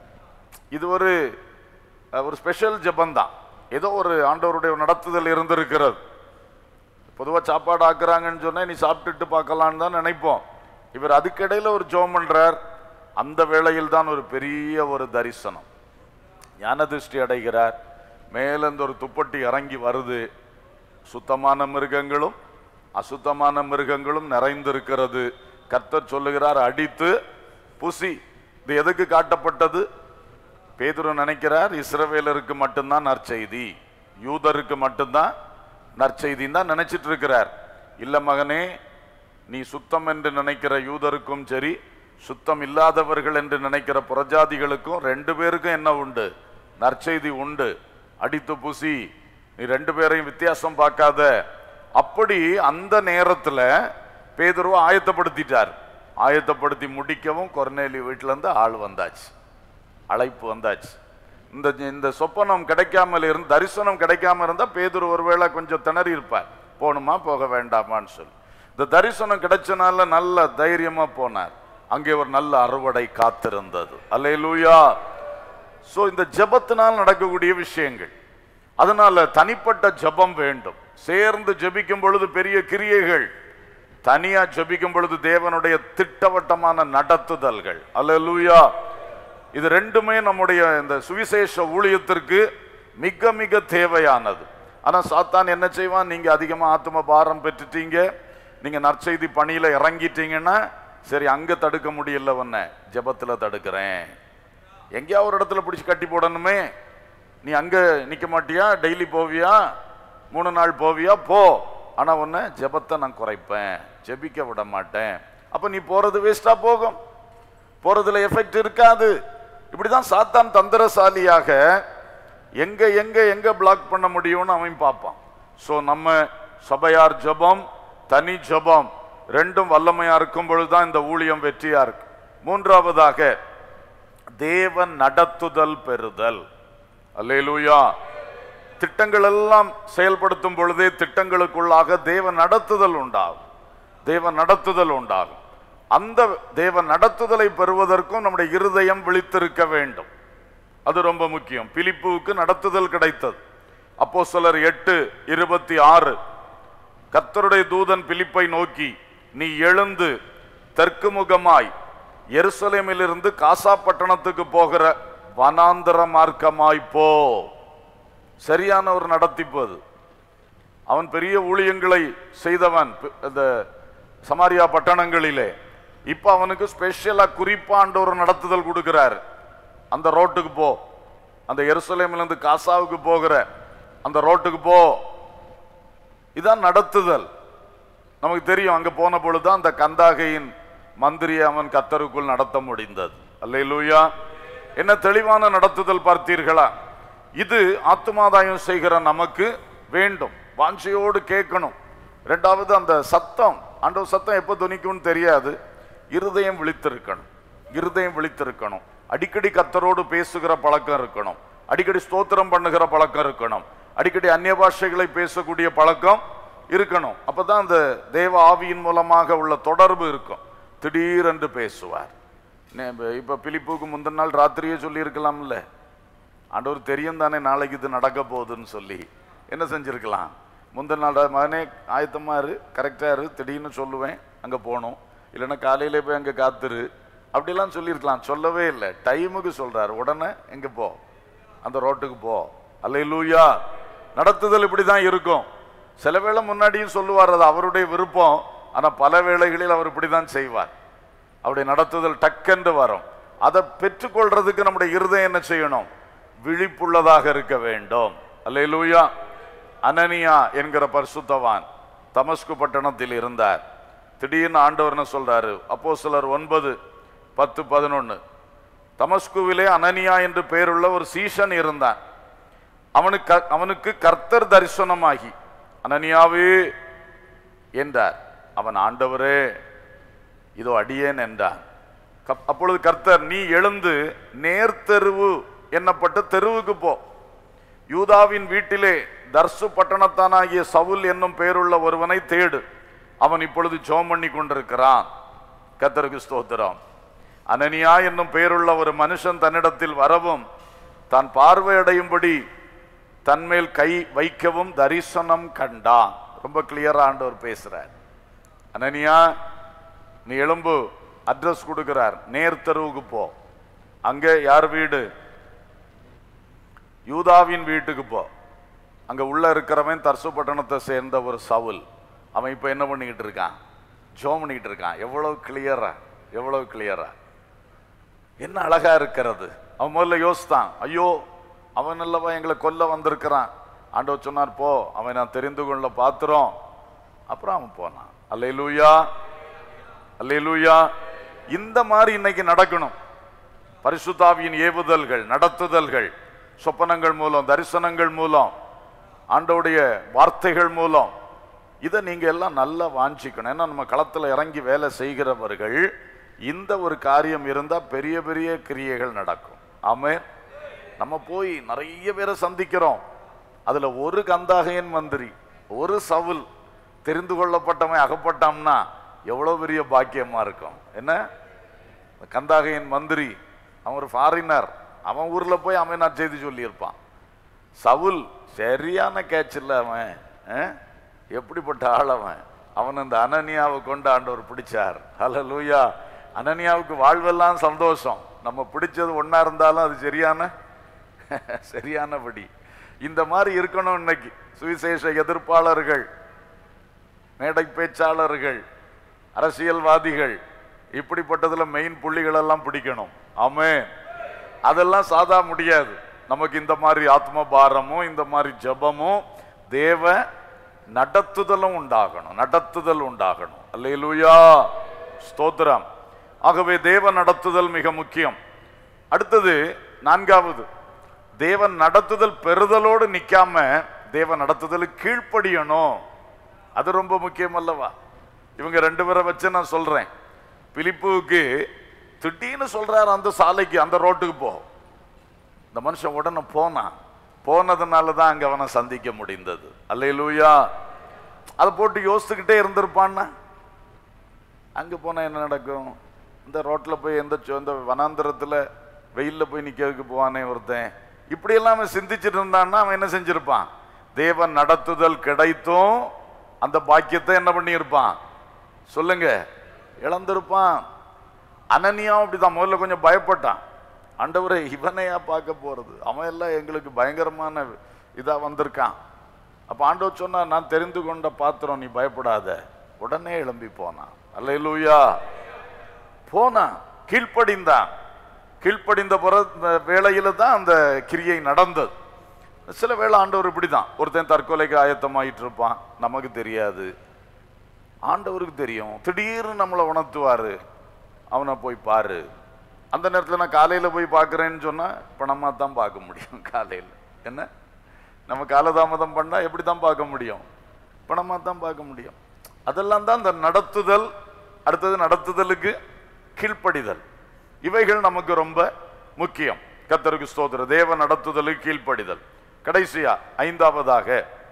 இது ஒரு அஹ், ஒரு ஸ்பெஷல் ஜெபந்தான் ஏதோ ஒரு ஆண்டவருடைய நடத்துதல் இருந்திருக்கிறது பொதுவாக சாப்பாடு ஆக்குறாங்கன்னு சொன்னா நீ சாப்பிட்டுட்டு பார்க்கலான்னு தான் நினைப்போம் இவர் அதுக்கிடையில ஒரு ஜோம் பண்றார் அந்த வேளையில் தான் ஒரு பெரிய ஒரு தரிசனம் ஞான திருஷ்டி அடைகிறார் மேலிருந்து ஒரு துப்பட்டி இறங்கி வருது சுத்தமான மிருகங்களும் அசுத்தமான மிருகங்களும் நிறைந்திருக்கிறது கர்த்தர் சொல்லுகிறார் அடித்து புசி இது எதுக்கு காட்டப்பட்டது பேதுரு நினைக்கிறார் இஸ்ரவேலருக்கு மட்டும்தான் நற்செய்தி யூதருக்கு மட்டும்தான் நற்செய்தின்னு தான் நினைச்சிட்டு இருக்கிறார் இல்ல மகனே நீ சுத்தம் என்று நினைக்கிற யூதருக்கும் சரி சுத்தம் இல்லாதவர்கள் என்று நினைக்கிற புறஜாதிகளுக்கும் ரெண்டு பேருக்கும் என்ன உண்டு நற்செய்தி உண்டு அடித்து புசி நீ ரெண்டு பேரையும் வித்தியாசம் பார்க்காத அப்படி அந்த நேரத்துல பேதுருவை ஆயத்தப்படுத்திட்டார் ஆயத்தப்படுத்தி முடிக்கவும் கொர்நேலி வீட்டுல இருந்து ஆள் வந்தாச்சு அழைப்பு வந்தாச்சு இந்த இந்த சொப்பனம் கிடைக்காமல் இருந்து தரிசனம் கிடைக்காம இருந்தா பேதுரு ஒருவேளை கொஞ்சம் திணறி இருப்பார் போகணுமா போக வேண்டாமான்னு சொல்லி இந்த தரிசனம் கிடைச்சனால நல்ல தைரியமா போனார் அங்கே ஒரு நல்ல அறுவடை காத்திருந்தது அல்லேலூயா சோ இந்த ஜெபத்தினால் நடக்கக்கூடிய விஷயங்கள் அதனால தனிப்பட்ட ஜெபம் வேண்டும் சேர்ந்து ஜெபிக்கும் பொழுது பெரிய கிரியைகள் தனியா ஜெபிக்கும் பொழுது தேவனுடைய திட்டவட்டமான நடத்துதல்கள் அல்லேலூயா இது ரெண்டுமே நம்முடைய இந்த சுவிசேஷ ஊழியத்திற்கு மிக மிக தேவையானது ஆனா சாத்தான் என்ன செய்வான் நீங்க அதிகமா ஆத்ம பாரம் பெற்றுட்டீங்க நீங்க நற்செய்தி பணியில இறங்கிட்டீங்கன்னா சரி அங்க தடுக்க முடியல உன்ன ஜெபத்துல தடுக்கிறேன் எங்கேயா ஒரு இடத்துல பிடிச்சு கட்டி போடணுமே நீ அங்க நிக்க மாட்டியா டெய்லி போவியா மூணு நாள் போவியா போ ஆனா உன்னை ஜெபத்தை நான் குறைப்பேன் ஜெபிக்க விட மாட்டேன் அப்ப நீ போறது வேஸ்டா போகும் போறதுல எஃபெக்ட் இருக்காது இப்படிதான் சாத்தான் தந்திரசாலியாக எங்க எங்க எங்க பிளாக் பண்ண முடியும்னு அவன் பார்ப்பான் சோ நம்ம சபையார் ஜெபம் தனி ஜெபம் ரெண்டும் வல்லமையா இருக்கும் பொழுதுதான் இந்த ஊழியம் வெற்றியா இருக்கு மூன்றாவதாக தேவன் நடத்துதல் பெறுதல் அல்லேலூயா திட்டங்கள் எல்லாம் செயல்படுத்தும் பொழுதே திட்டங்களுக்குள்ளாக தேவ நடத்துதல் உண்டாகும் தேவ நடத்துதல் உண்டாகும் அந்த தேவ நடத்துதலை பெறுவதற்கும் நம்முடைய இருதயம் விழித்திருக்க வேண்டும் அது ரொம்ப முக்கியம் பிலிப்புவுக்கு நடத்துதல் கிடைத்தது அப்போ சிலர் எட்டு இருபத்தி ஆறு கர்த்தருடைய தூதன் பிலிப்பை நோக்கி நீ எழுந்து தெற்கு முகமாய் எருசலேமிலிருந்து காசா பட்டணத்துக்கு போகிற வனாந்தர மார்க்கமாய் போ சரியான ஒரு நடத்திப்பது அவன் பெரிய ஊழியங்களை செய்தவன் ப- இந்த சமாரியா பட்டணங்களிலே இப்ப அவனுக்கு ஸ்பெஷலா குறிப்பாண்ட ஒரு நடத்துதல் கொடுக்கிறார் அந்த ரோட்டுக்கு போ அந்த எருசலேம்ல இருந்து காசாவுக்கு போகிற அந்த ரோட்டுக்கு போ இதான் நடத்துதல் நமக்கு தெரியும் அங்க போன பொழுதுதான் அந்த கந்தாகையின் மந்திரியை அவன் கத்தருக்குள் நடத்த முடிந்தது அல்லேலூயா என்ன தெளிவான நடத்துதல் பார்த்தீர்களா இது ஆத்துமாதாயம் செய்கிற நமக்கு வேண்டும் வாஞ்சையோடு கேட்கணும் ரெண்டாவது அந்த சத்தம் ஆண்டவர் சத்தம் எப்போ துணிக்கும்னு தெரியாது இருதயம் விழித்திருக்கணும் இருதயம் விழித்திருக்கணும் அடிக்கடி கத்தரோடு பேசுகிற பழக்கம் இருக்கணும் அடிக்கடி ஸ்தோத்திரம் பண்ணுகிற பழக்கம் இருக்கணும் அடிக்கடி அந்நிய பாஷைகளை பேசக்கூடிய பழக்கம் இருக்கணும் அப்பதான் அந்த தேவ ஆவியின் மூலமாக உள்ள தொடர்பு இருக்கும் திடீரென்று பேசுவார் நே- இப்ப- இப்ப பிலிப்புக்கு முந்தின நாள் ராத்திரியே சொல்லி இருக்கலாம்ல ஆண்டவர் தெரியும் தானே நாளைக்கு இது நடக்க போகுதுன்னு சொல்லி என்ன செஞ்சிருக்கலாம் முந்தின நாள் மகனே ஆயத்தமா இரு கரெக்டா இரு திடீர்னு சொல்லுவேன் அங்க போகணும் இல்லைன்னா காலையிலே போய் அங்க காத்துரு அப்படிலாம் சொல்லியிருக்கலாம் சொல்லவே இல்லை டைமுக்கு சொல்றாரு உடனே எங்க போ அந்த ரோட்டுக்கு போ அல்லேலூயா நடத்துதல் இப்படி தான் இருக்கும் சில வேளை முன்னாடியும் சொல்லுவார் அது அவருடைய விருப்பம் ஆனா பல வேளைகளில் அவர் இப்படி தான் செய்வார் அவருடைய நடத்துதல் டக்கென்று வரும் அதை பெற்றுக்கொள்றதுக்கு நம்முடைய இருதயம் என்ன செய்யணும் விழிப்புள்ளதாக இருக்க வேண்டும் அல்லேலூயா அனனியா என்கிற பரிசுத்தவான் தமஸ்கு பட்டணத்தில் இருந்தார் திடீர்னு ஆண்டவர் என்ன சொல்றாரு அப்போ சிலர் ஒன்பது பத்து பதினொன்னு தமஸ்குவிலே அனனியா என்று பெயருள்ள ஒரு சீஷன் இருந்தான் அவனுக்கு க- அவனுக்கு கர்த்தர் தரிசனமாகி அனனியாவே என்றார் அவன் ஆண்டவரே இதோ அடியேன் என்றான் கப்- அப்பொழுது கர்த்தர் நீ எழுந்து நேர்த்தெருவு என்னப்பட்ட தெருவுக்கு போ யூதாவின் வீட்டிலே தர்சு பட்டணத்தானாகிய சவுல் என்னும் பெயருள்ள ஒருவனை தேடு அவன் இப்பொழுது ஜெபம் பண்ணி கொண்டிருக்கிறான் கர்த்தருக்கு ஸ்தோத்திரம் அனனியா என்னும் பெயருள்ள ஒரு மனுஷன் தன்னிடத்தில் வரவும் தான் பார்வையடையும்படி தன்மேல் கை வைக்கவும் தரிசனம் கண்டான் ரொம்ப கிளியரா ஆண்டவர் பேசுறார் அனனியா நீ எழும்பு அட்ரஸ் கொடுக்கிறார் நேர் தெருவுக்கு போ அங்க யார் வீடு யூதாவின் வீட்டுக்கு போ அங்க உள்ள இருக்கிறவன் தர்சு பட்டணத்தை சேர்ந்த ஒரு சவுல் அவன் இப்ப என்ன பண்ணிக்கிட்டு இருக்கான் ஜோம் பண்ணிக்கிட்டு இருக்கான் எவ்வளவு கிளியரா எவ்வளவு கிளியரா என்ன அழகா இருக்கிறது அவன் முதல்ல யோசித்தான் ஐயோ அவன் அல்லவா எங்களை கொல்ல வந்திருக்கிறான் ஆண்டவர் சொன்னார் போ அவன் நான் தெரிந்து கொள்ள பாத்துறோம் அப்புறம் அவன் போனான் அல்லேலூயா அல்லேலூயா இந்த மாதிரி இன்னைக்கு நடக்கணும் பரிசுத்தாவியின் ஏவுதல்கள் நடத்துதல்கள் சொப்பனங்கள் மூலம் தரிசனங்கள் மூலம் ஆண்டவுடைய வார்த்தைகள் மூலம் இதை நீங்க எல்லாம் நல்லா வாஞ்சிக்கணும் ஏன்னா நம்ம களத்துல இறங்கி வேலை செய்கிறவர்கள் இந்த ஒரு காரியம் இருந்தா பெரிய பெரிய கிரியைகள் நடக்கும் ஆமே நம்ம போய் நிறைய பேரை சந்திக்கிறோம் அதுல ஒரு கந்தாகையன் மந்திரி ஒரு சவுல் தெரிந்து கொள்ளப்பட்டவன் அகப்பட்டான்னா எவ்வளவு பெரிய பாக்கியமா இருக்கும் என்ன கந்தாகையின் மந்திரி அவன் ஒரு ஃபாரினர் அவன் ஊர்ல போய் அவன் நான் செய்தி சொல்லியிருப்பான் சவுல் சரியான கேட்ச் இல்ல அவன் அஹ்? எப்படிப்பட்ட ஆள் அவன் அவன் இந்த அனனியாவை கொண்டு ஆண்டவர் பிடிச்சார் ஹalleluya அனனியாவுக்கு வாழ்வெல்லாம் சந்தோஷம் நம்ம பிடிச்சது ஒண்ணா இருந்தாலும் அது சரியான சரியானபடி இந்த மாதிரி இருக்கணும் இன்னைக்கு சுவிசேஷ எதிர்ப்பாளர்கள் மேடை பேச்சாளர்கள் அரசியல்வாதிகள் இப்படிப்பட்டதுல மெயின் புள்ளிகள் எல்லாம் பிடிக்கணும் ஆமே அதெல்லாம் சாதா முடியாது நமக்கு இந்த மாதிரி ஆத்ம பாரமும் இந்த மாதிரி ஜெபமும் தேவ நடத்துதலும் உண்டாகணும் நடத்துதல் உண்டாகணும் அல்லேலூயா ஸ்தோத்திரம் ஆகவே தேவ நடத்துதல் மிக முக்கியம் அடுத்தது நான்காவது தேவன் நடத்துதல் பெறுதலோடு நிக்காம தேவ நடத்துதலுக்கு கீழ்ப்படியணும் அது ரொம்ப முக்கியம் அல்லவா இவங்க ரெண்டு பேரை வச்சு நான் சொல்றேன் பிலிப்புவுக்கு திடீர்னு சொல்றாரு அந்த சாலைக்கு அந்த ரோட்டுக்கு போ இந்த மனுஷன் உடனே போனான் போனதுனால தான் அங்க அவனை சந்திக்க முடிந்தது அல்லேலூயா அதை போட்டு யோசிச்சுக்கிட்டே இருந்திருப்பான்னா அங்க போனா என்ன நடக்கும் இந்த ரோட்ல போய் எந்த சோ- இந்த வனாந்தரத்துல வெயில்ல போய் நிக்கிறதுக்கு போவானே ஒருத்தன் இப்படி எல்லாம் அவன் சிந்திச்சிட்டு இருந்தான்னா அவன் என்ன செஞ்சிருப்பான் தேவன் நடத்துதல் கிடைத்தும் அந்த பாக்கியத்தை என்ன பண்ணியிருப்பான் சொல்லுங்க இழந்திருப்பான் அனனியாவும் அப்படிதான் முதல்ல கொஞ்சம் பயப்பட்டான் ஆண்டவரே இவனையா பார்க்க போறது அவன் எல்லாம் எங்களுக்கு பயங்கரமான இதா வந்திருக்கான் அப்ப ஆண்டவர் சொன்னா நான் தெரிந்து கொண்ட பாத்திரம் நீ பயப்படாத உடனே எழும்பி போனான் அல்லேலூயா போனான் கீழ்ப்படிந்தான் கீழ்ப்படிந்த புற வேளையில தான் அந்த கிரியை நடந்தது சில வேளை ஆண்டவர் இப்படிதான் ஒருத்தன் தற்கொலைக்கு ஆயத்தமாயிட்டு இருப்பான் நமக்கு தெரியாது ஆண்டவருக்கு தெரியும் திடீர்னு நம்மளை உணர்த்துவாரு அவனை போய் பாரு அந்த நேரத்தில் நான் காலையில் போய் பார்க்குறேன்னு சொன்னால் பணமாக தான் பார்க்க முடியும் காலையில் என்ன நம்ம காலதாமதம் பண்ணால் எப்படி தான் பார்க்க முடியும் பணமாக தான் பார்க்க முடியும் அதெல்லாம் தான் இந்த நடத்துதல் அடுத்தது நடத்துதலுக்கு கீழ்ப்படிதல் இவைகள் நமக்கு ரொம்ப முக்கியம் கத்தருக்கு ஸ்தோத்திர தேவ நடத்துதலுக்கு கீழ்ப்படிதல் கடைசியா ஐந்தாவதாக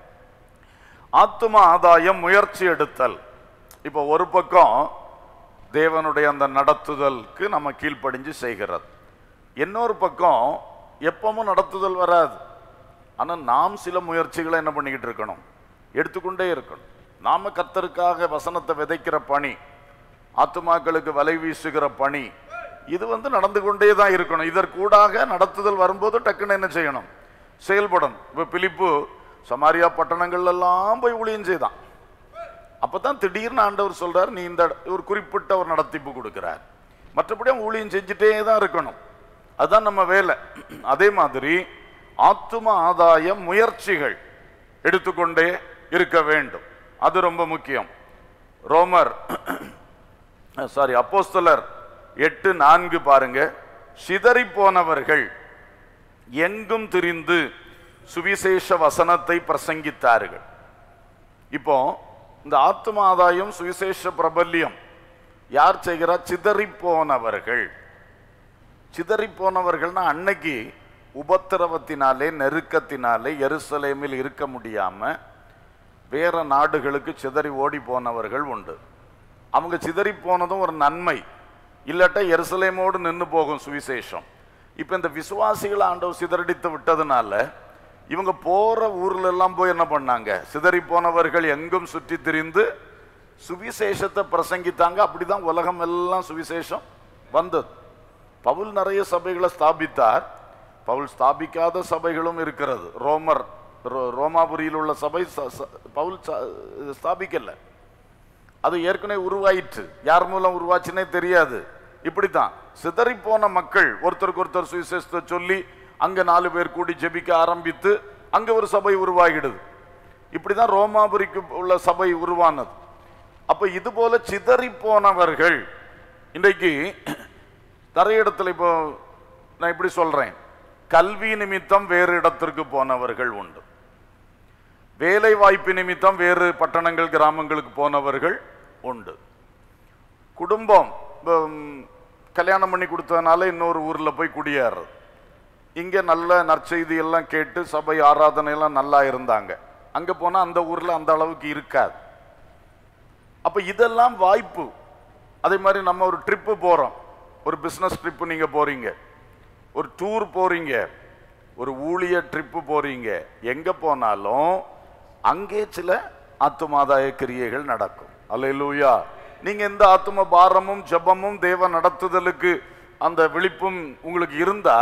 ஆத்தும ஆதாயம் முயற்சி எடுத்தல் இப்போ ஒரு பக்கம் தேவனுடைய அந்த நடத்துதலுக்கு நம்ம கீழ்ப்படிஞ்சு செய்கிறது இன்னொரு பக்கம் எப்பவும் நடத்துதல் வராது ஆனா நாம் சில முயற்சிகளை என்ன பண்ணிக்கிட்டு இருக்கணும் எடுத்துக்கொண்டே இருக்கணும் நாம கர்த்தருக்காக வசனத்தை விதைக்கிற பணி ஆத்துமாக்களுக்கு வலை வீசுகிற பணி இது வந்து நடந்து கொண்டே தான் இருக்கணும் இதற்கூடாக நடத்துதல் வரும்போது டக்குன்னு என்ன செய்யணும் செயல்படணும் இப்ப பிலிப்பு சமாரியா பட்டணங்கள்ல எல்லாம் போய் ஊழியம் செய்தான் அப்பதான் திடீர்னு ஆண்டவர் சொல்றார் நீ இந்த ஒரு குறிப்பிட்ட ஒரு நடத்திப்பு கொடுக்கிறார் மற்றபடி அவன் ஊழியம் செஞ்சுட்டே தான் இருக்கணும் அதுதான் நம்ம வேலை அதே மாதிரி ஆத்தும ஆதாய முயற்சிகள் எடுத்துக்கொண்டே இருக்க வேண்டும் அது ரொம்ப முக்கியம் ரோமர் சாரி அப்போஸ்தலர் எட்டு நான்கு பாருங்க சிதறி போனவர்கள் எங்கும் திரிந்து சுவிசேஷ வசனத்தை பிரசங்கித்தார்கள் இப்போ இந்த ஆத்ம ஆதாயம் சுவிசேஷ பிரபல்யம் யார் செய்கிறா சிதறி போனவர்கள் சிதறி போனவர்கள்னா அன்னைக்கு உபத்திரவத்தினாலே நெருக்கத்தினாலே எருசலேமில் இருக்க முடியாம வேற நாடுகளுக்கு சிதறி ஓடி போனவர்கள் உண்டு அவங்க சிதறி போனதும் ஒரு நன்மை இல்லாட்டா எருசலேமோடு நின்று போகும் சுவிசேஷம் இப்போ இந்த விசுவாசிகளை ஆண்டவர் சிதறடித்து விட்டதுனால இவங்க போற ஊர்ல எல்லாம் போய் என்ன பண்ணாங்க சிதறி போனவர்கள் எங்கும் சுற்றி திரிந்து சுவிசேஷத்தை பிரசங்கித்தாங்க அப்படிதான் உலகம் எல்லாம் சுவிசேஷம் வந்தது பவுல் நிறைய சபைகளை ஸ்தாபித்தார் பவுல் ஸ்தாபிக்காத சபைகளும் இருக்கிறது ரோமர் ரோ- ரோமாபுரியில் உள்ள சபை ச- ச- பவுல் ச- ஸ்தாபிக்கல அது ஏற்கனவே உருவாயிற்று யார் மூலம் உருவாச்சுன்னே தெரியாது இப்படித்தான் சிதறி போன மக்கள் ஒருத்தருக்கு ஒருத்தர் சுவிசேஷத்தை சொல்லி அங்க நாலு பேர் கூடி ஜெபிக்க ஆரம்பித்து அங்க ஒரு சபை உருவாகிடுது இப்படிதான் ரோமாபுரிக்கு உள்ள சபை உருவானது அப்ப இது போல சிதறி போனவர்கள் இன்றைக்கு நிறைய இடத்துல இப்போ நான் இப்படி சொல்றேன் கல்வி நிமித்தம் வேறு இடத்திற்கு போனவர்கள் உண்டு வேலை வாய்ப்பு நிமித்தம் வேறு பட்டணங்கள் கிராமங்களுக்கு போனவர்கள் உண்டு குடும்பம் இப்ப, ம், கல்யாணம் பண்ணி கொடுத்ததுனால இன்னொரு ஊர்ல போய் குடியேறது இங்க நல்ல நற்செய்தி எல்லாம் கேட்டு சபை ஆராதனை எல்லாம் நல்லா இருந்தாங்க அங்க போனா அந்த ஊர்ல அந்த அளவுக்கு இருக்காது அப்ப இதெல்லாம் வாய்ப்பு அதே மாதிரி நம்ம ஒரு ட்ரிப்பு போறோம் ஒரு பிசினஸ் ட்ரிப்பு நீங்க போறீங்க ஒரு டூர் போறீங்க ஒரு ஊழிய ட்ரிப்பு போறீங்க எங்க போனாலும் அங்கே சில ஆத்துமாதாய கிரியைகள் நடக்கும் அல்லேலூயா நீங்க எந்த ஆத்தும பாரமும் ஜெபமும் தேவ நடத்துதலுக்கு அந்த விழிப்பும் உங்களுக்கு இருந்தா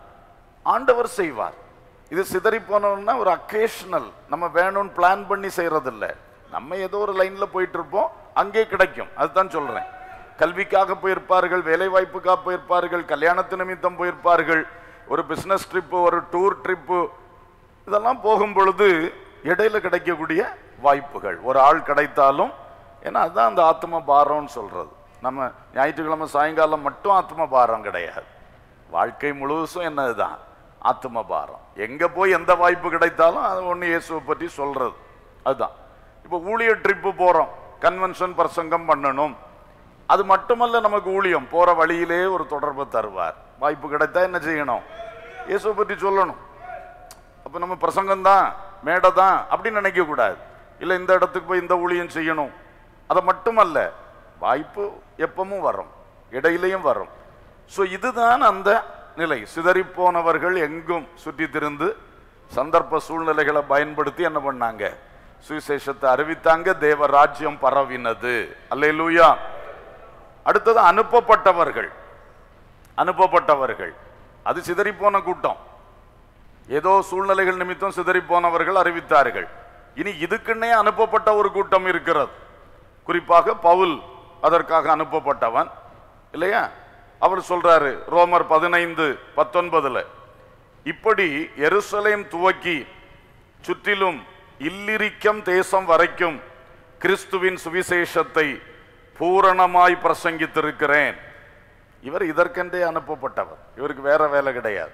ஆண்டவர் செய்வார் இது சிதறி போனோம்னா ஒரு அக்கேஷனல் நம்ம வேணும்னு பிளான் பண்ணி செய்யறதில்ல நம்ம ஏதோ ஒரு லைன்ல போயிட்டு இருப்போம் அங்கே கிடைக்கும் அதுதான் சொல்றேன் கல்விக்காக போயிருப்பார்கள் வேலை வாய்ப்புக்காக போயிருப்பார்கள் கல்யாணத்து நிமித்தம் போயிருப்பார்கள் ஒரு பிசினஸ் ட்ரிப்பு ஒரு டூர் ட்ரிப்பு இதெல்லாம் போகும் பொழுது இடையில கிடைக்கக்கூடிய வாய்ப்புகள் ஒரு ஆள் கிடைத்தாலும் ஏன்னா அதுதான் அந்த ஆத்ம பாரம்னு சொல்றது நம்ம ஞாயிற்றுக்கிழமை சாயங்காலம் மட்டும் ஆத்ம பாரம் கிடையாது வாழ்க்கை முழுவதும் என்னதுதான் ஆத்ம பாரம் எங்க போய் எந்த வாய்ப்பு கிடைத்தாலும் அது ஒன்று இயேசுவை பற்றி சொல்றது அதுதான் இப்போ ஊழியர் ட்ரிப்பு போறோம் கன்வென்ஷன் பிரசங்கம் பண்ணணும் அது மட்டுமல்ல நமக்கு ஊழியம் போற வழியிலே ஒரு தொடர்பை தருவார் வாய்ப்பு கிடைத்தா என்ன செய்யணும் இயேசுவை பற்றி சொல்லணும் அப்ப நம்ம பிரசங்கம் தான் மேடை தான் அப்படின்னு நினைக்க கூடாது இல்ல இந்த இடத்துக்கு போய் இந்த ஊழியம் செய்யணும் அதை மட்டுமல்ல வாய்ப்பு எப்பவும் வரும் இடையிலையும் வரும் ஸோ இதுதான் அந்த நிலை சிதறி போனவர்கள் எங்கும் சுற்றி திரிந்து சந்தர்ப்ப சூழ்நிலைகளை பயன்படுத்தி என்ன பண்ணாங்க சுவிசேஷத்தை அறிவித்தாங்க தேவ ராஜ்யம் பரவினது அல்லேலூயா அடுத்தது அனுப்பப்பட்டவர்கள் அனுப்பப்பட்டவர்கள் அது சிதறி போன கூட்டம் ஏதோ சூழ்நிலைகள் நிமித்தம் சிதறி போனவர்கள் அறிவித்தார்கள் இனி இதுக்குன்னே அனுப்பப்பட்ட ஒரு கூட்டம் இருக்கிறது குறிப்பாக பவுல் அதற்காக அனுப்பப்பட்டவன் இல்லையா அவர் சொல்றாரு ரோமர் பதினைந்து பத்தொன்பதுல இப்படி எருசலேம் துவக்கி சுற்றிலும் இல்லிரிக்கம் தேசம் வரைக்கும் கிறிஸ்துவின் சுவிசேஷத்தை பூரணமாய் பிரசங்கித்திருக்கிறேன் இவர் இதற்கென்றே அனுப்பப்பட்டவர் இவருக்கு வேற வேலை கிடையாது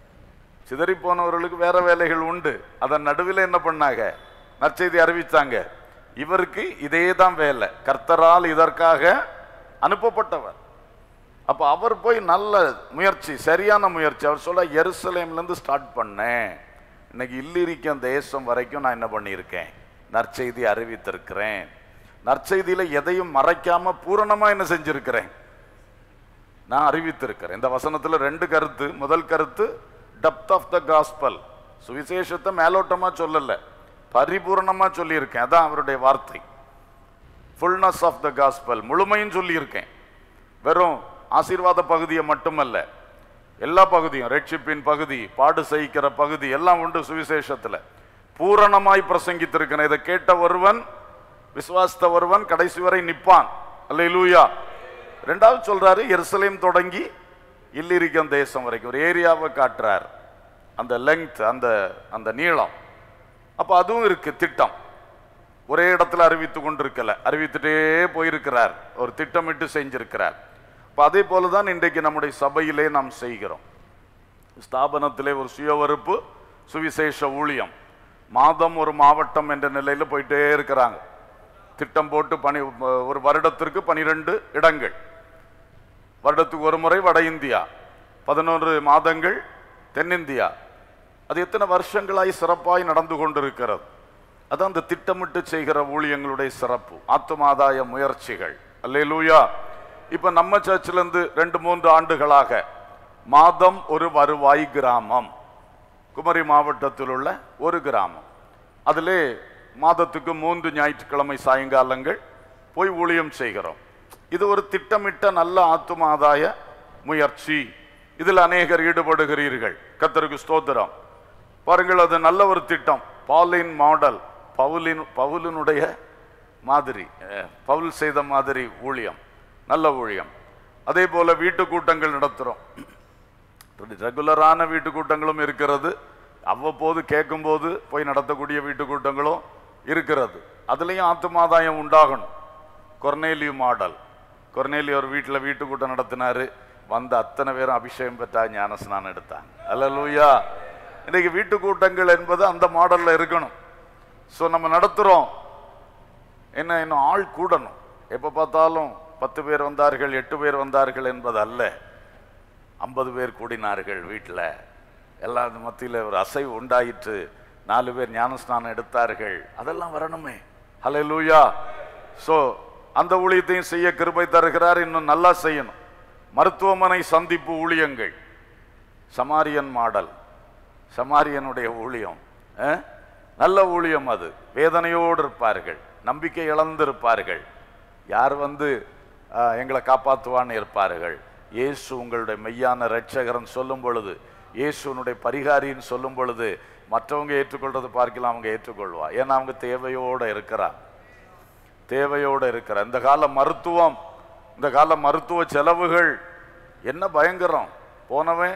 சிதறி போனவர்களுக்கு வேற வேலைகள் உண்டு அதன் நடுவில் என்ன பண்ணாங்க நற்செய்தி அறிவிச்சாங்க இவருக்கு இதே தான் வேலை கர்த்தரால் இதற்காக அனுப்பப்பட்டவர் அப்ப அவர் போய் நல்ல முயற்சி சரியான முயற்சி அவர் சொல்ல எருசலேம்ல இருந்து ஸ்டார்ட் பண்ணேன் இன்னைக்கு இல்லிரிக்கம் தேசம் வரைக்கும் நான் என்ன பண்ணியிருக்கேன் நற்செய்தி அறிவித்திருக்கிறேன் நற்செய்தியில எதையும் மறைக்காம பூரணமா என்ன செஞ்சிருக்கிறேன் நான் அறிவித்திருக்கிறேன் இந்த வசனத்துல ரெண்டு கருத்து முதல் கருத்து டெப்த் ஆஃப் த காஸ்பல் சுவிசேஷத்தை மேலோட்டமா சொல்லல பரிபூரணமா சொல்லியிருக்கேன் அதான் அவருடைய வார்த்தை ஃபுல்னஸ் ஆஃப் த காஸ்பல் முழுமையும் சொல்லியிருக்கேன் வெறும் ஆசீர்வாத பகுதியை மட்டுமல்ல எல்லா பகுதியும் ரட்சிப்பின் பகுதி பாடு சகிக்கிற பகுதி எல்லாம் உண்டு சுவிசேஷத்துல பூரணமாய் பிரசங்கித்திருக்கிறேன் இதை கேட்ட ஒருவன் விசுவாசித்த ஒருவன் கடைசி வரை நிப்பான் அல்லேலூயா ரெண்டாவது சொல்றாரு எருசலேம் தொடங்கி இல்லிரிக்கம் தேசம் வரைக்கும் ஒரு ஏரியாவை காட்டுறார் அந்த லெங்த் அந்த அந்த நீளம் அப்ப அதுவும் இருக்கு திட்டம் ஒரே இடத்துல அறிவித்து கொண்டிருக்கல அறிவித்துட்டே போயிருக்கிறார் ஒரு திட்டமிட்டு செஞ்சிருக்கிறார் அப்ப அதே போலதான் இன்றைக்கு நம்முடைய சபையிலே நாம் செய்கிறோம் ஸ்தாபனத்திலே ஒரு சுயவறுப்பு சுவிசேஷ ஊழியம் மாதம் ஒரு மாவட்டம் என்ற நிலையில போயிட்டே இருக்கிறாங்க திட்டம் போட்டு பனி ஒரு வருடத்திற்கு பனிரெண்டு இடங்கள் வருடத்துக்கு ஒரு முறை வட இந்தியா பதினொன்று மாதங்கள் தென்னிந்தியா அது எத்தனை வருஷங்களாய் சிறப்பாய் நடந்து கொண்டிருக்கிறது அதான் அந்த திட்டமிட்டு செய்கிற ஊழியங்களுடைய சிறப்பு ஆத்துமாதாய முயற்சிகள் அல்லேலூயா இப்ப நம்ம சர்ச்சில் இருந்து ரெண்டு மூன்று ஆண்டுகளாக மாதம் ஒரு வருவாய் கிராமம் குமரி மாவட்டத்தில் உள்ள ஒரு கிராமம் அதிலே மாதத்துக்கு மூன்று ஞாயிற்றுக்கிழமை சாயங்காலங்கள் போய் ஊழியம் செய்கிறோம் இது ஒரு திட்டமிட்ட நல்ல ஆத்துமாதாய முயற்சி இதில் அநேகர் ஈடுபடுகிறீர்கள் கத்தருக்கு ஸ்தோத்திரம் பாருங்கள் அது நல்ல ஒரு திட்டம் பாலின் மாடல் பவுலின் பவுலினுடைய மாதிரி அஹ், பவுல் செய்த மாதிரி ஊழியம் நல்ல ஊழியம் அதே போல வீட்டு கூட்டங்கள் நடத்துகிறோம் ரெகுலரான வீட்டு கூட்டங்களும் இருக்கிறது அவ்வப்போது கேட்கும்போது போய் நடத்தக்கூடிய வீட்டு கூட்டங்களும் இருக்கிறது அதுலேயும் ஆத்துமாதாயம் உண்டாகணும் கொர்னேலியு மாடல் கொர்னேலி ஒரு வீட்டில் வீட்டு கூட்டம் நடத்தினாரு வந்த அத்தனை பேரும் அபிஷேகம் பெற்றா ஞானஸ்நானம் எடுத்தாங்க அல்லேலூயா இன்னைக்கு வீட்டு கூட்டங்கள் என்பது அந்த மாடல்ல இருக்கணும் ஸோ நம்ம நடத்துகிறோம் என்ன இன்னும் ஆள் கூடணும் எப்போ பார்த்தாலும் பத்து பேர் வந்தார்கள் எட்டு பேர் வந்தார்கள் என்பது அல்ல ஐம்பது பேர் கூடினார்கள் வீட்டில் எல்லா மத்தியில் ஒரு அசைவு உண்டாயிற்று நாலு பேர் ஞானஸ்நானம் எடுத்தார்கள் அதெல்லாம் வரணுமே ஹலே லூயா ஸோ அந்த ஊழியத்தையும் செய்ய கிருபை தருகிறார் இன்னும் நல்லா செய்யணும் மருத்துவமனை சந்திப்பு ஊழியங்கள் சமாரியன் மாடல் சமாரியனுடைய ஊழியம் அஹ்? நல்ல ஊழியம் அது வேதனையோடு இருப்பார்கள் நம்பிக்கை இழந்திருப்பார்கள் யார் வந்து அஹ், எங்களை காப்பாற்றுவான்னு இருப்பார்கள் இயேசு உங்களுடைய மெய்யான இரட்சகரன் சொல்லும் பொழுது இயேசுனுடைய பரிகாரின்னு சொல்லும் பொழுது மற்றவங்க ஏற்றுக்கொள்றது பார்க்கலாம் அவங்க ஏற்றுக்கொள்வா ஏன்னா அவங்க தேவையோடு இருக்கிறா தேவையோடு இருக்கிற இந்த கால மருத்துவம் இந்த கால மருத்துவ செலவுகள் என்ன பயங்கரம் போனவன்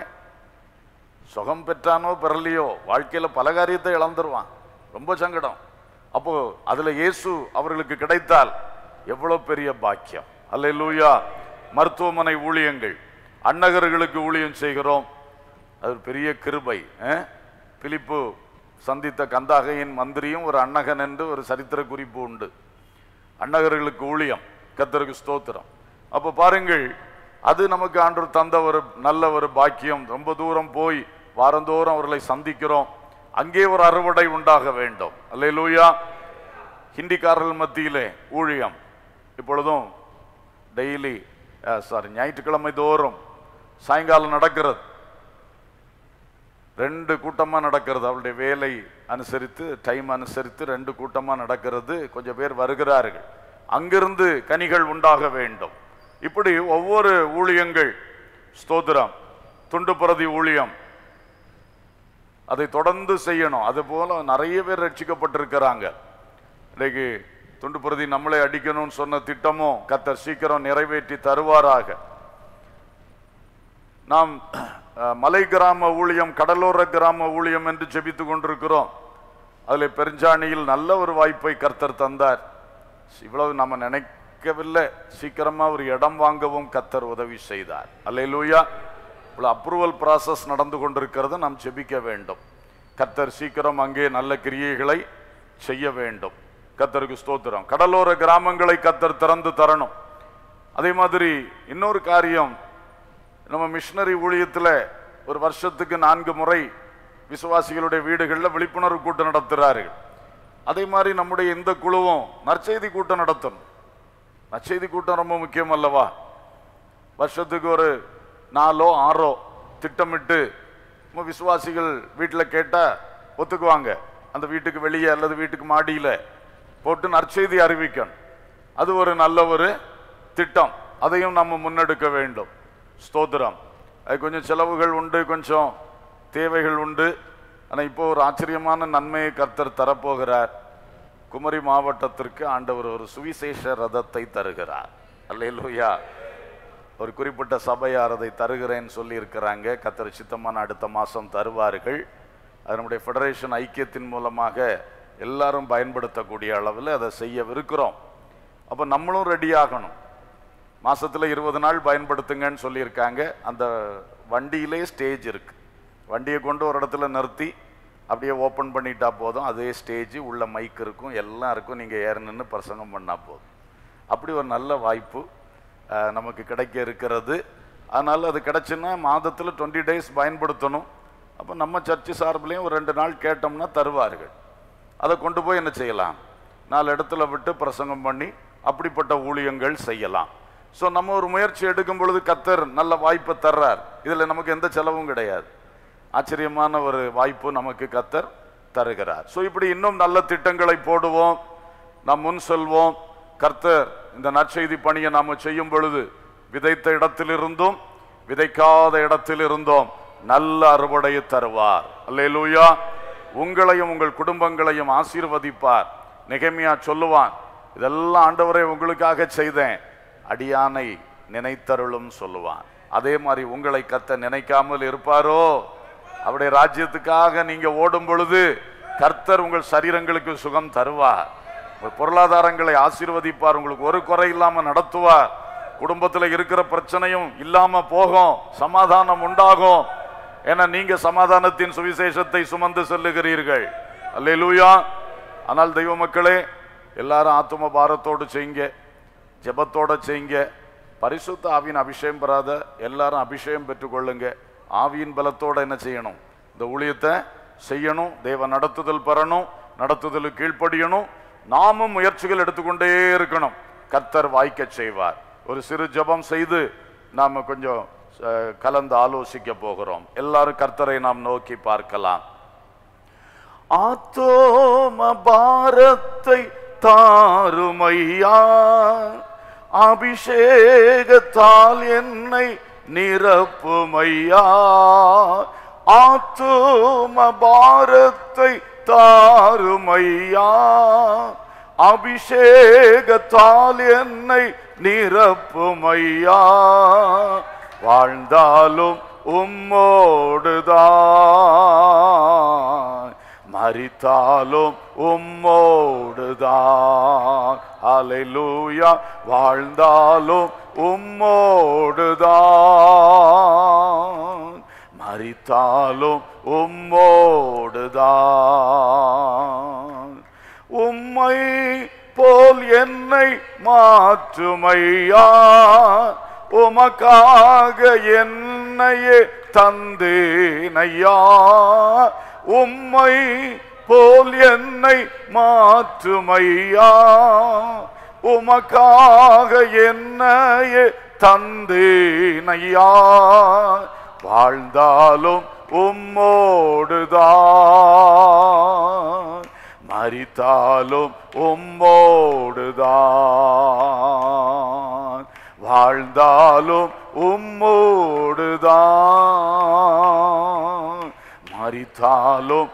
சுகம் பெற்றானோ பெறலையோ வாழ்க்கையில பல காரியத்தை இழந்துருவான் ரொம்ப சங்கடம் அப்போ அதுல இயேசு அவர்களுக்கு கிடைத்தால் எவ்வளவு பெரிய பாக்கியம் அல்லேலூயா மருத்துவமனை ஊழியங்கள் அன்னகர்களுக்கு ஊழியம் செய்கிறோம் அது ஒரு பெரிய கிருபை அஹ்? பிலிப்பு சந்தித்த கந்தாகையின் மந்திரியும் ஒரு அன்னகன் என்று ஒரு சரித்திர குறிப்பு உண்டு அன்னகர்களுக்கு ஊழியம் கத்தருக்கு ஸ்தோத்திரம் அப்போ பாருங்கள் அது நமக்கு ஆண்டவர் தந்த ஒரு நல்ல ஒரு பாக்கியம் ரொம்ப தூரம் போய் வாரந்தோறும் அவர்களை சந்திக்கிறோம் அங்கே ஒரு அறுவடை உண்டாக வேண்டும் அல்லேலூயா ஹிந்திக்காரர்கள் மத்தியிலே ஊழியம் இப்பொழுதும் டெய்லி சாரி ஞாயிற்றுக்கிழமை தோறும் சாயங்காலம் நடக்கிறது ரெண்டு கூட்டமா நடக்கிறது அவளுடைய வேலை அனுசரித்து டைம் அனுசரித்து ரெண்டு கூட்டமா நடக்கிறது கொஞ்சம் பேர் வருகிறார்கள் அங்கிருந்து கனிகள் உண்டாக வேண்டும் இப்படி ஒவ்வொரு ஊழியங்கள் ஸ்தோத்திரம் துண்டு பிரதி ஊழியம் அதை தொடர்ந்து செய்யணும் அது போல நிறைய பேர் ரட்சிக்கப்பட்டிருக்கிறாங்க இன்னைக்கு துண்டு பிரதி நம்மளை அடிக்கணும்னு சொன்ன திட்டமும் கத்தர் சீக்கிரம் நிறைவேற்றி தருவாராக நாம் அஹ், மலை கிராம ஊழியம் கடலோர கிராம ஊழியம் என்று ஜெபித்து கொண்டிருக்கிறோம் அதில் பெருஞ்சாணியில் நல்ல ஒரு வாய்ப்பை கர்த்தர் தந்தார் இவ்வளவு நம்ம நினைக்கவில்லை சீக்கிரமா ஒரு இடம் வாங்கவும் கர்த்தர் உதவி செய்தார் அல்லேலூயா இவ்வளவு அப்ரூவல் ப்ராசஸ் நடந்து கொண்டிருக்கிறது நாம் ஜெபிக்க வேண்டும் கர்த்தர் சீக்கிரம் அங்கே நல்ல கிரியைகளை செய்ய வேண்டும் கர்த்தருக்கு ஸ்தோத்திரம் கடலோர கிராமங்களை கர்த்தர் திறந்து தரணும் அதே மாதிரி இன்னொரு காரியம் நம்ம மிஷினரி ஊழியத்தில் ஒரு வருஷத்துக்கு நான்கு முறை விசுவாசிகளுடைய வீடுகளில் விழிப்புணர்வு கூட்டம் நடத்துகிறார்கள் அதே மாதிரி நம்முடைய இந்த குழுவும் நற்செய்தி கூட்டம் நடத்தணும் நற்செய்தி கூட்டம் ரொம்ப முக்கியம் அல்லவா வருஷத்துக்கு ஒரு நாலோ ஆறோ திட்டமிட்டு நம்ம விசுவாசிகள் வீட்டில் கேட்டால் ஒத்துக்குவாங்க அந்த வீட்டுக்கு வெளியே அல்லது வீட்டுக்கு மாடியில் போட்டு நற்செய்தி அறிவிக்கணும் அது ஒரு நல்ல ஒரு திட்டம் அதையும் நம்ம முன்னெடுக்க வேண்டும் ஸ்தோத்திரம் அது கொஞ்சம் செலவுகள் உண்டு கொஞ்சம் தேவைகள் உண்டு ஆனால் இப்போ ஒரு ஆச்சரியமான நன்மையை கர்த்தர் தரப்போகிறார் குமரி மாவட்டத்திற்கு ஆண்டவர் ஒரு சுவிசேஷ ரதத்தை தருகிறார் அல்லேலூயா ஒரு குறிப்பிட்ட சபையார் அதை தருகிறேன்னு சொல்லி இருக்கிறாங்க கத்தர் சித்தமான அடுத்த மாதம் தருவார்கள் அது நம்முடைய ஃபெடரேஷன் ஐக்கியத்தின் மூலமாக எல்லாரும் பயன்படுத்தக்கூடிய அளவில் அதை செய்யவிருக்கிறோம் அப்போ நம்மளும் ரெடி ஆகணும் மாசத்துல இருபது நாள் பயன்படுத்துங்கன்னு சொல்லியிருக்காங்க அந்த வண்டியிலே ஸ்டேஜ் இருக்கு வண்டியை கொண்டு ஒரு இடத்துல நிறுத்தி அப்படியே ஓப்பன் பண்ணிட்டா போதும் அதே ஸ்டேஜ் உள்ள மைக் இருக்கும் எல்லாம் இருக்கும் நீங்கள் ஏற நின்று பிரசங்கம் பண்ணால் போதும் அப்படி ஒரு நல்ல வாய்ப்பு அஹ், நமக்கு கிடைக்க இருக்கிறது அதனால் அது கிடைச்சுன்னா மாதத்தில் டுவெண்ட்டி டேஸ் பயன்படுத்தணும் அப்போ நம்ம சர்ச்சு சார்பிலையும் ஒரு ரெண்டு நாள் கேட்டோம்னா தருவார்கள் அதை கொண்டு போய் என்ன செய்யலாம் நாலு இடத்துல விட்டு பிரசங்கம் பண்ணி அப்படிப்பட்ட ஊழியங்கள் செய்யலாம் ஸோ நம்ம ஒரு முயற்சி எடுக்கும் பொழுது கத்தர் நல்ல வாய்ப்பை தர்றார் இதில் நமக்கு எந்த செலவும் கிடையாது ஆச்சரியமான ஒரு வாய்ப்பு நமக்கு கத்தர் தருகிறார் ஸோ இப்படி இன்னும் நல்ல திட்டங்களை போடுவோம் நாம் முன் செல்வோம் கர்த்தர் இந்த நற்செய்தி பணியை நாம் செய்யும் பொழுது விதைத்த இடத்திலிருந்தும் விதைக்காத இடத்திலிருந்தும் நல்ல அறுவடையை தருவார் அல்லேலூயா உங்களையும் உங்கள் குடும்பங்களையும் ஆசீர்வதிப்பார் நெகமியா சொல்லுவான் இதெல்லாம் ஆண்டவரை உங்களுக்காக செய்தேன் அடியானை நினைத்தருளும் சொல்லுவான் அதே மாதிரி உங்களை கத்த நினைக்காமல் இருப்பாரோ அவருடைய ராஜ்யத்துக்காக நீங்க ஓடும் பொழுது கர்த்தர் உங்கள் சரீரங்களுக்கு சுகம் தருவார் உங்கள் பொருளாதாரங்களை ஆசீர்வதிப்பார் உங்களுக்கு ஒரு குறை இல்லாம நடத்துவார் குடும்பத்துல இருக்கிற பிரச்சனையும் இல்லாம போகும் சமாதானம் உண்டாகும் ஏன்னா நீங்க சமாதானத்தின் சுவிசேஷத்தை சுமந்து செல்லுகிறீர்கள் அல்லேலூயா ஆனால் தெய்வ மக்களே எல்லாரும் ஆத்தும பாரத்தோடு செய்யுங்க ஜெபத்தோட செய்யுங்க பரிசுத்த ஆவியின் அபிஷேகம் பெறாத எல்லாரும் அபிஷேகம் பெற்றுக்கொள்ளுங்க ஆவியின் பலத்தோட என்ன செய்யணும் இந்த ஊழியத்தை செய்யணும் தேவ நடத்துதல் பெறணும் நடத்துதலுக்கு கீழ்ப்படியணும் நாமும் முயற்சிகள் எடுத்துக்கொண்டே இருக்கணும் கர்த்தர் வாய்க்க செய்வார் ஒரு சிறு ஜெபம் செய்து நாம கொஞ்சம் அஹ், கலந்து ஆலோசிக்க போகிறோம் எல்லாரும் கர்த்தரை நாம் நோக்கி பார்க்கலாம் ஆத்தோம பாரத்தை தாருமையா அபிஷேகத்தால் என்னை நிரப்புமையா ஆத்தோம பாரத்தை தாருமையா அபிஷேகத்தால் என்னை நிரப்புமையா வாழ்ந்தாலும் உம்மோடுதான் மரித்தாலும் உம்மோடுதான் அலைலூயா வாழ்ந்தாலும் உம்மோடுதான் மரித்தாலும் உம்மோடுதான் உம்மை போல் என்னை மாற்றுமையா உமக்காக என்னையே தந்தேனையா உம்மை போல் என்னை மாற்றுமையா உமக்காக என்னையே தந்தேனையா வாழ்ந்தாலும் உம்மோடுதான் மரித்தாலும் உம்மோடுதான் வாழ்ந்தாலும் உம்மோடுதான் மரித்தாலும்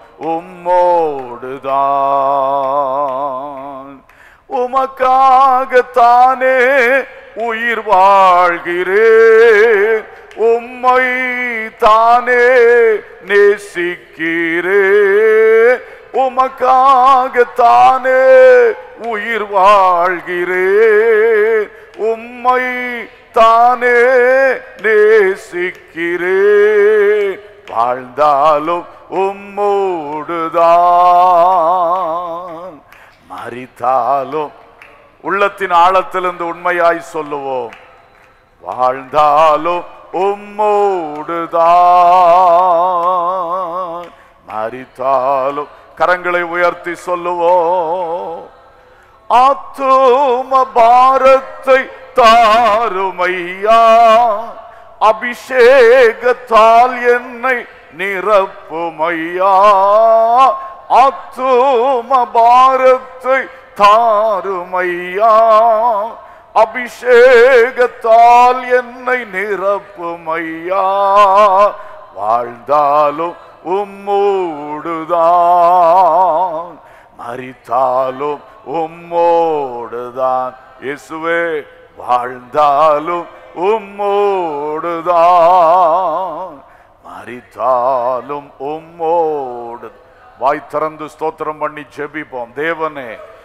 உம்மோடுதான் உமக்காகத்தானே உயிர் வாழ்கிறேன் உம்மை தானே நேசிக்கிறேன் உமக்காகத்தானே உயிர் வாழ்கிறேன் உம்மை தானே நேசிக்கிறேன் வாழ்ந்தாலும் உம்மோடுதான் மரித்தாலும் உள்ளத்தின் ஆழத்திலிருந்து உண்மையாய் சொல்லுவோம் வாழ்ந்தாலும் உம்மோடுதான் மரித்தாலும் கரங்களை உயர்த்தி சொல்லுவோம் ஆத்தும பாரத்தை தாருமையா அபிஷேகத்தால் என்னை நிரப்புமையா ஆத்தும பாரத்தை தாருமையா அபிஷேகத்தால் என்னை நிரப்புமையா வாழ்ந்தாலும் உம்மோடுதான் மரித்தாலும் உம்மோடுதான் இயேசுவே வாழ்ந்தாலும் உம்மோடுதான் மரித்தாலும் உம்மோடு வாய் திறந்து ஸ்தோத்திரம் பண்ணி ஜெபிப்போம் தேவனே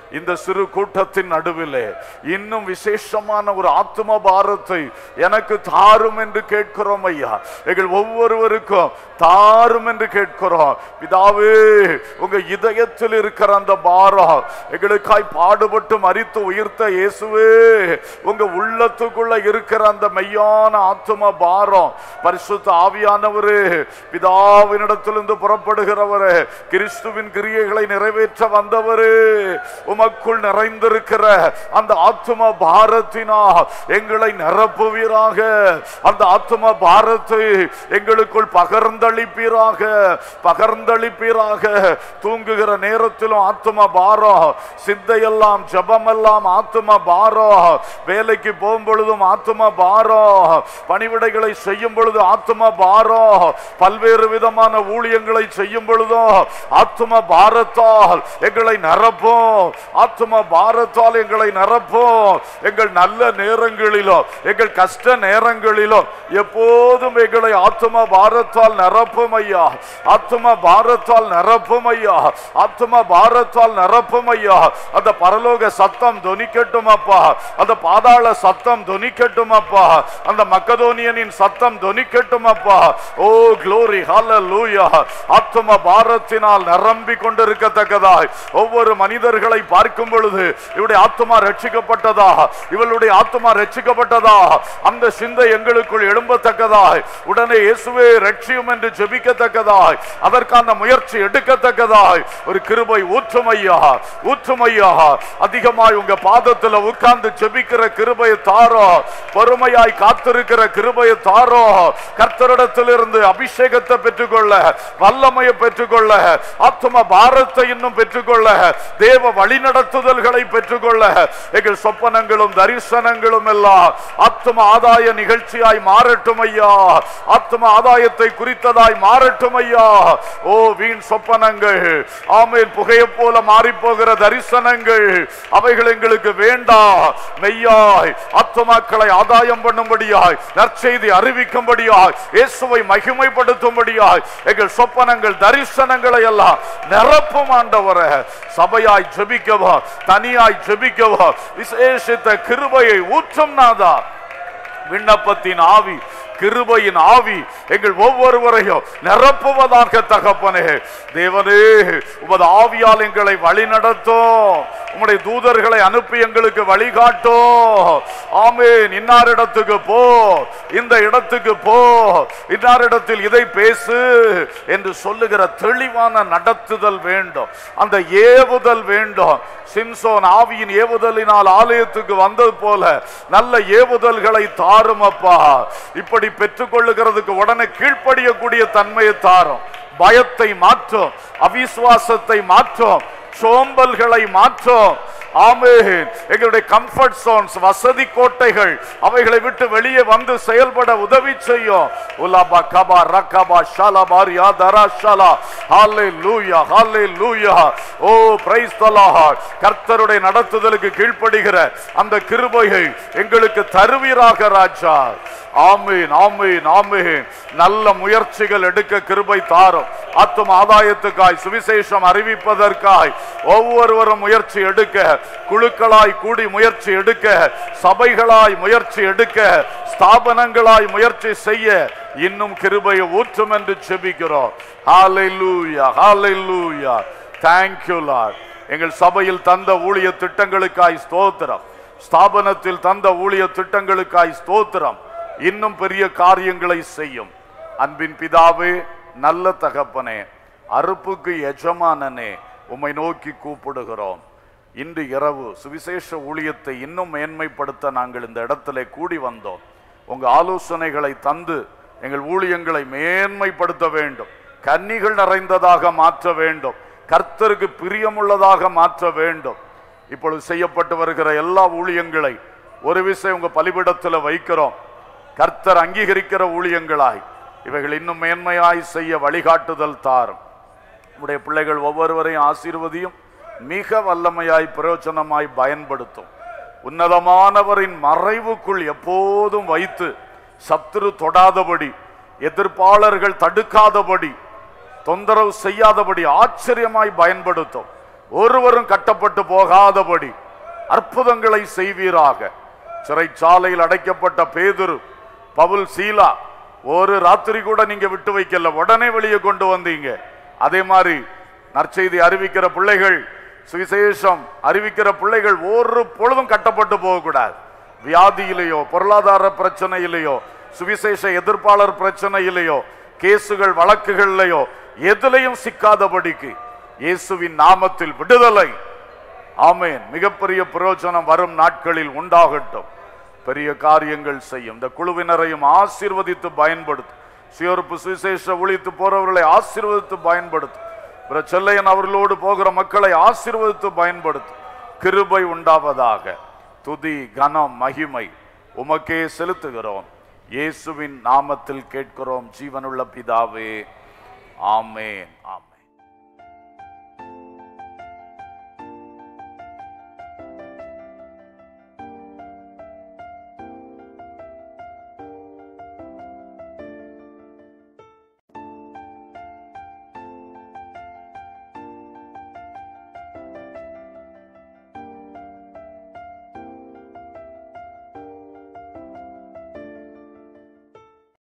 இந்த சிறு கூட்டத்தின் நடுவிலே இன்னும் விசேஷமான ஒரு ஆத்ம பாரத்தை எனக்கு தாரும் என்று கேட்கிறோம் ஐயா எங்கள் ஒவ்வொருவருக்கும் தாரும் என்று கேட்கிறோம் பிதாவே உங்க இதயத்தில் இருக்கிற அந்த பாரம் எங்களுக்காய் பாடுபட்டு மரித்து உயிர்த்த இயேசுவே உங்க உள்ளத்துக்குள்ள இருக்கிற அந்த மெய்யான ஆத்ம பாரம் பரிசுத்த ஆவியானவரே பிதாவினிடத்திலிருந்து புறப்படுகிறவரே கிறிஸ்துவின் கிரியைகளை நிறைவேற்ற வந்தவரே உமக்குள் நிறைந்திருக்கிற அந்த ஆத்ம பாரத்தினா எங்களை நிரப்புவீராக அந்த ஆத்ம பாரத்தை எங்களுக்குள் பகர்ந்தளிப்பீராக பகர்ந்தளிப்பீராக தூங்குகிற நேரத்திலும் ஆத்ம பாரம் சிந்தையெல்லாம் ஜபமெல்லாம் ஆத்ம பாரம் வேலைக்கு போகும் பொழுதும் ஆத்ம பாரம் பணிவிடைகளை செய்யும் பொழுது ஆத்ம பாரம் பல்வேறு விதமான ஊழியங்களை செய்யும் பொழுதும் ஆத்ம பாரத்தால் எங்களை நிரப்பும் ஆத்ம பாரத்தால் எங்களை நிரப்பும் எங்கள் நல்ல நேரங்களிலும் எங்கள் கஷ்ட நேரங்களிலும் எப்போதும் எங்களை ஆத்ம பாரத்தால் நிரப்பும் ஐயா ஆத்ம பாரத்தால் நிரப்பும் ஐயா ஆத்ம பாரத்தால் நிரப்பும் ஐயா அந்த பரலோக சத்தம் தொனிக்கட்டும் அப்பா அந்த பாதாள சத்தம் தொனிக்கட்டும் அப்பா அந்த மக்கதோனியனின் சத்தம் தொனிக்கட்டும் அப்பா ஓ க்ளோரி ஹalleluya ஆத்ம பாரத்தினால் நிரம்பி கொண்டிருக்கத்தக்கதாய் ஒவ்வொரு மனிதர்களை பார்க்கும் பொழுது இவருடைய ஆத்மா ரட்சிக்கப்பட்டதா இவளுடைய ஆத்மா ரட்சிக்கப்பட்டதா அந்த சிந்தை எங்களுக்குள் எழும்பத்தக்கதாய் உடனே இயேசுவே ரட்சியும் என்று ஜெபிக்கத்தக்கதாய் அதற்கான முயற்சி எடுக்கத்தக்கதாய் ஒரு கிருபை ஊற்றுமையா ஊற்றுமையா அதிகமாய் உங்க பாதத்துல உட்கார்ந்து ஜெபிக்கிற கிருபையை தாரோ பொறுமையாய் காத்திருக்கிற கிருபையை தாரோ கர்த்தரிடத்திலிருந்து அபிஷேகத்தை பெற்றுக்கொள்ள வல்லமையை பெற்றுக்கொள்ள ஆத்ம பாரத்தை இன்னும் பெற்றுக்கொள்ள தேவ வழிநடத்துதல்களை பெற்றுக்கொள்ள எங்கள் சொப்பனங்களும் தரிசனங்களும் எல்லாம் ஆத்ம ஆதாய நிகழ்ச்சியாய் மாறட்டும் ஐயா ஆத்ம ஆதாயத்தை குறித்ததாய் மாறட்டும் ஐயா ஓ வீண் சொப்பனங்கள் ஆமேன் புகையை போல மாறி போகிற தரிசனங்கள் அவைகள் எங்களுக்கு வேண்டாம் மெய்யாய் ஆத்மாக்களை ஆதாயம் பண்ணும்படியாய் நற்செய்தி அறிவிக்கும்படியாய் இயேசுவை மகிமைப்படுத்தும்படியாய் எங்கள் சொப்பனங்கள் தரிசனங்களை எல்லாம் நிரப்பும் ஆண்டவரே சபையாய் ஜெபிக்கவோ தனியாய் ஜெபிக்கவோ விசேஷித்த கிருபையை ஊற்றும் நாதா விண்ணப்பத்தின் ஆவி கிருபையின் ஆவி எங்கள் ஒவ்வொருவரையும் நிரப்புவதாக தகப்பனே தேவனே உமது ஆவியால் எங்களை வழி நடத்தும் உம்முடைய தூதர்களை அனுப்பி எங்களுக்கு வழிகாட்டும் ஆமேன் இன்னார் இடத்துக்கு போ இந்த இடத்துக்கு போ இன்னார் இடத்தில் இதை பேசு என்று சொல்லுகிற தெளிவான நடத்துதல் வேண்டும் அந்த ஏவுதல் வேண்டும் சிம்சோன் ஆவியின் ஏவுதலினால் ஆலயத்துக்கு வந்தது போல நல்ல ஏவுதல்களை தாரும் அப்பா இப்படி பெற்றுக்கொள்ளுகிறதுக்கு உடனே கீழ்ப்படியக்கூடிய தன்மையை தாரும் பயத்தை மாற்றும் அவிசுவாசத்தை மாற்றும் சோம்பல்களை மாற்றும் ஆமென் எங்களுடைய கம்ஃபர்ட் சோன்ஸ் வசதி கோட்டைகள் அவைகளை விட்டு வெளியே வந்து செயல்பட உதவி செய்யும் உலாபா கபா ரக்கபா ஷாலபார் யா தரா ஷாலா ஹalleluya ஹalleluya ஓ பிரைஸ் தி லார்ட் கர்த்தருடைய நடத்துதலுக்கு கீழ்ப்படுகிற அந்த கிருபையை எங்களுக்கு தருவீராக ராஜா ஆமீன் ஆமீன் ஆமீன் நல்ல முயற்சிகள் எடுக்க கிருபை தாரும் ஆத்தும ஆதாயத்துக்காய் சுவிசேஷம் அறிவிப்பதற்காய் ஒவ்வொருவரும் முயற்சி எடுக்க குழுக்களாய் கூடி முயற்சி எடுக்க சபைகளாய் முயற்சி எடுக்க ஸ்தாபனங்களாய் முயற்சி செய்ய இன்னும் கிருபையை ஊற்றும் என்று செபிக்கிறோம் ஹalleluya ஹalleluya thank you lord எங்கள் சபையில் தந்த ஊழிய திட்டங்களுக்காய் ஸ்தோத்திரம் ஸ்தாபனத்தில் தந்த ஊழிய திட்டங்களுக்காய் ஸ்தோத்திரம் இன்னும் பெரிய காரியங்களை செய்யும் அன்பின் பிதாவே நல்ல தகப்பனே அறுப்புக்கு எஜமானனே உம்மை நோக்கி கூப்பிடுகிறோம் இன்று இரவு சுவிசேஷ ஊழியத்தை இன்னும் மேன்மைப்படுத்த நாங்கள் இந்த இடத்திலே கூடி வந்தோம் உங்க ஆலோசனைகளை தந்து எங்கள் ஊழியங்களை மேன்மைப்படுத்த வேண்டும் கன்னிகள் நிறைந்ததாக மாற்ற வேண்டும் கர்த்தருக்கு பிரியமுள்ளதாக மாற்ற வேண்டும் இப்பொழுது செய்யப்பட்டு வருகிற எல்லா ஊழியங்களை ஒரு விஷயம் உங்க பலிபிடத்தில் வைக்கிறோம் கர்த்தர் அங்கீகரிக்கிற ஊழியங்களாய் இவைகள் இன்னும் மேன்மையாய் செய்ய வழிகாட்டுதல் தாரும் உடைய பிள்ளைகள் ஒவ்வொருவரையும் ஆசீர்வதியும் மிக வல்லமையாய் பிரயோஜனமாய் பயன்படுத்தும் உன்னதமானவரின் மறைவுக்குள் எப்போதும் வைத்து சத்துரு தொடாதபடி எதிர்ப்பாளர்கள் தடுக்காதபடி தொந்தரவு செய்யாதபடி ஆச்சரியமாய் பயன்படுத்தும் ஒருவரும் கட்டப்பட்டு போகாதபடி அற்புதங்களை செய்வீராக சிறைச்சாலையில் அடைக்கப்பட்ட பேதுரு பவுல் சீலா ஒரு ராத்திரி கூட நீங்க விட்டு வைக்கல உடனே வெளியே கொண்டு வந்தீங்க அதே மாதிரி நற்செய்தி அறிவிக்கிற பிள்ளைகள் சுவிசேஷம் அறிவிக்கிற பிள்ளைகள் ஒரு பொழுதும் கட்டப்பட்டு போகக்கூடாது வியாதியிலேயோ பொருளாதார பிரச்சனையிலேயோ சுவிசேஷ எதிர்ப்பாளர் பிரச்சனையிலேயோ கேசுகள் வழக்குகள்லையோ எதுலையும் சிக்காதபடிக்கு இயேசுவின் நாமத்தில் விடுதலை ஆமென் மிகப்பெரிய பிரயோஜனம் வரும் நாட்களில் உண்டாகட்டும் பெரிய காரியங்கள் செய்யும் இந்த குழுவினரையும் ஆசீர்வதித்து பயன்படுத்தும் சியோர்ப்பு சுவிசேஷ ஒழித்து போறவர்களை ஆசீர்வதித்து பயன்படுத்தும் பிற செல்லையன் அவர்களோடு போகிற மக்களை ஆசீர்வதித்து பயன்படுத்தும் கிருபை உண்டாவதாக துதி கனம் மகிமை உமக்கே செலுத்துகிறோம் இயேசுவின் நாமத்தில் கேட்கிறோம் ஜீவனுள்ள பிதாவே ஆமேன் ஆமென்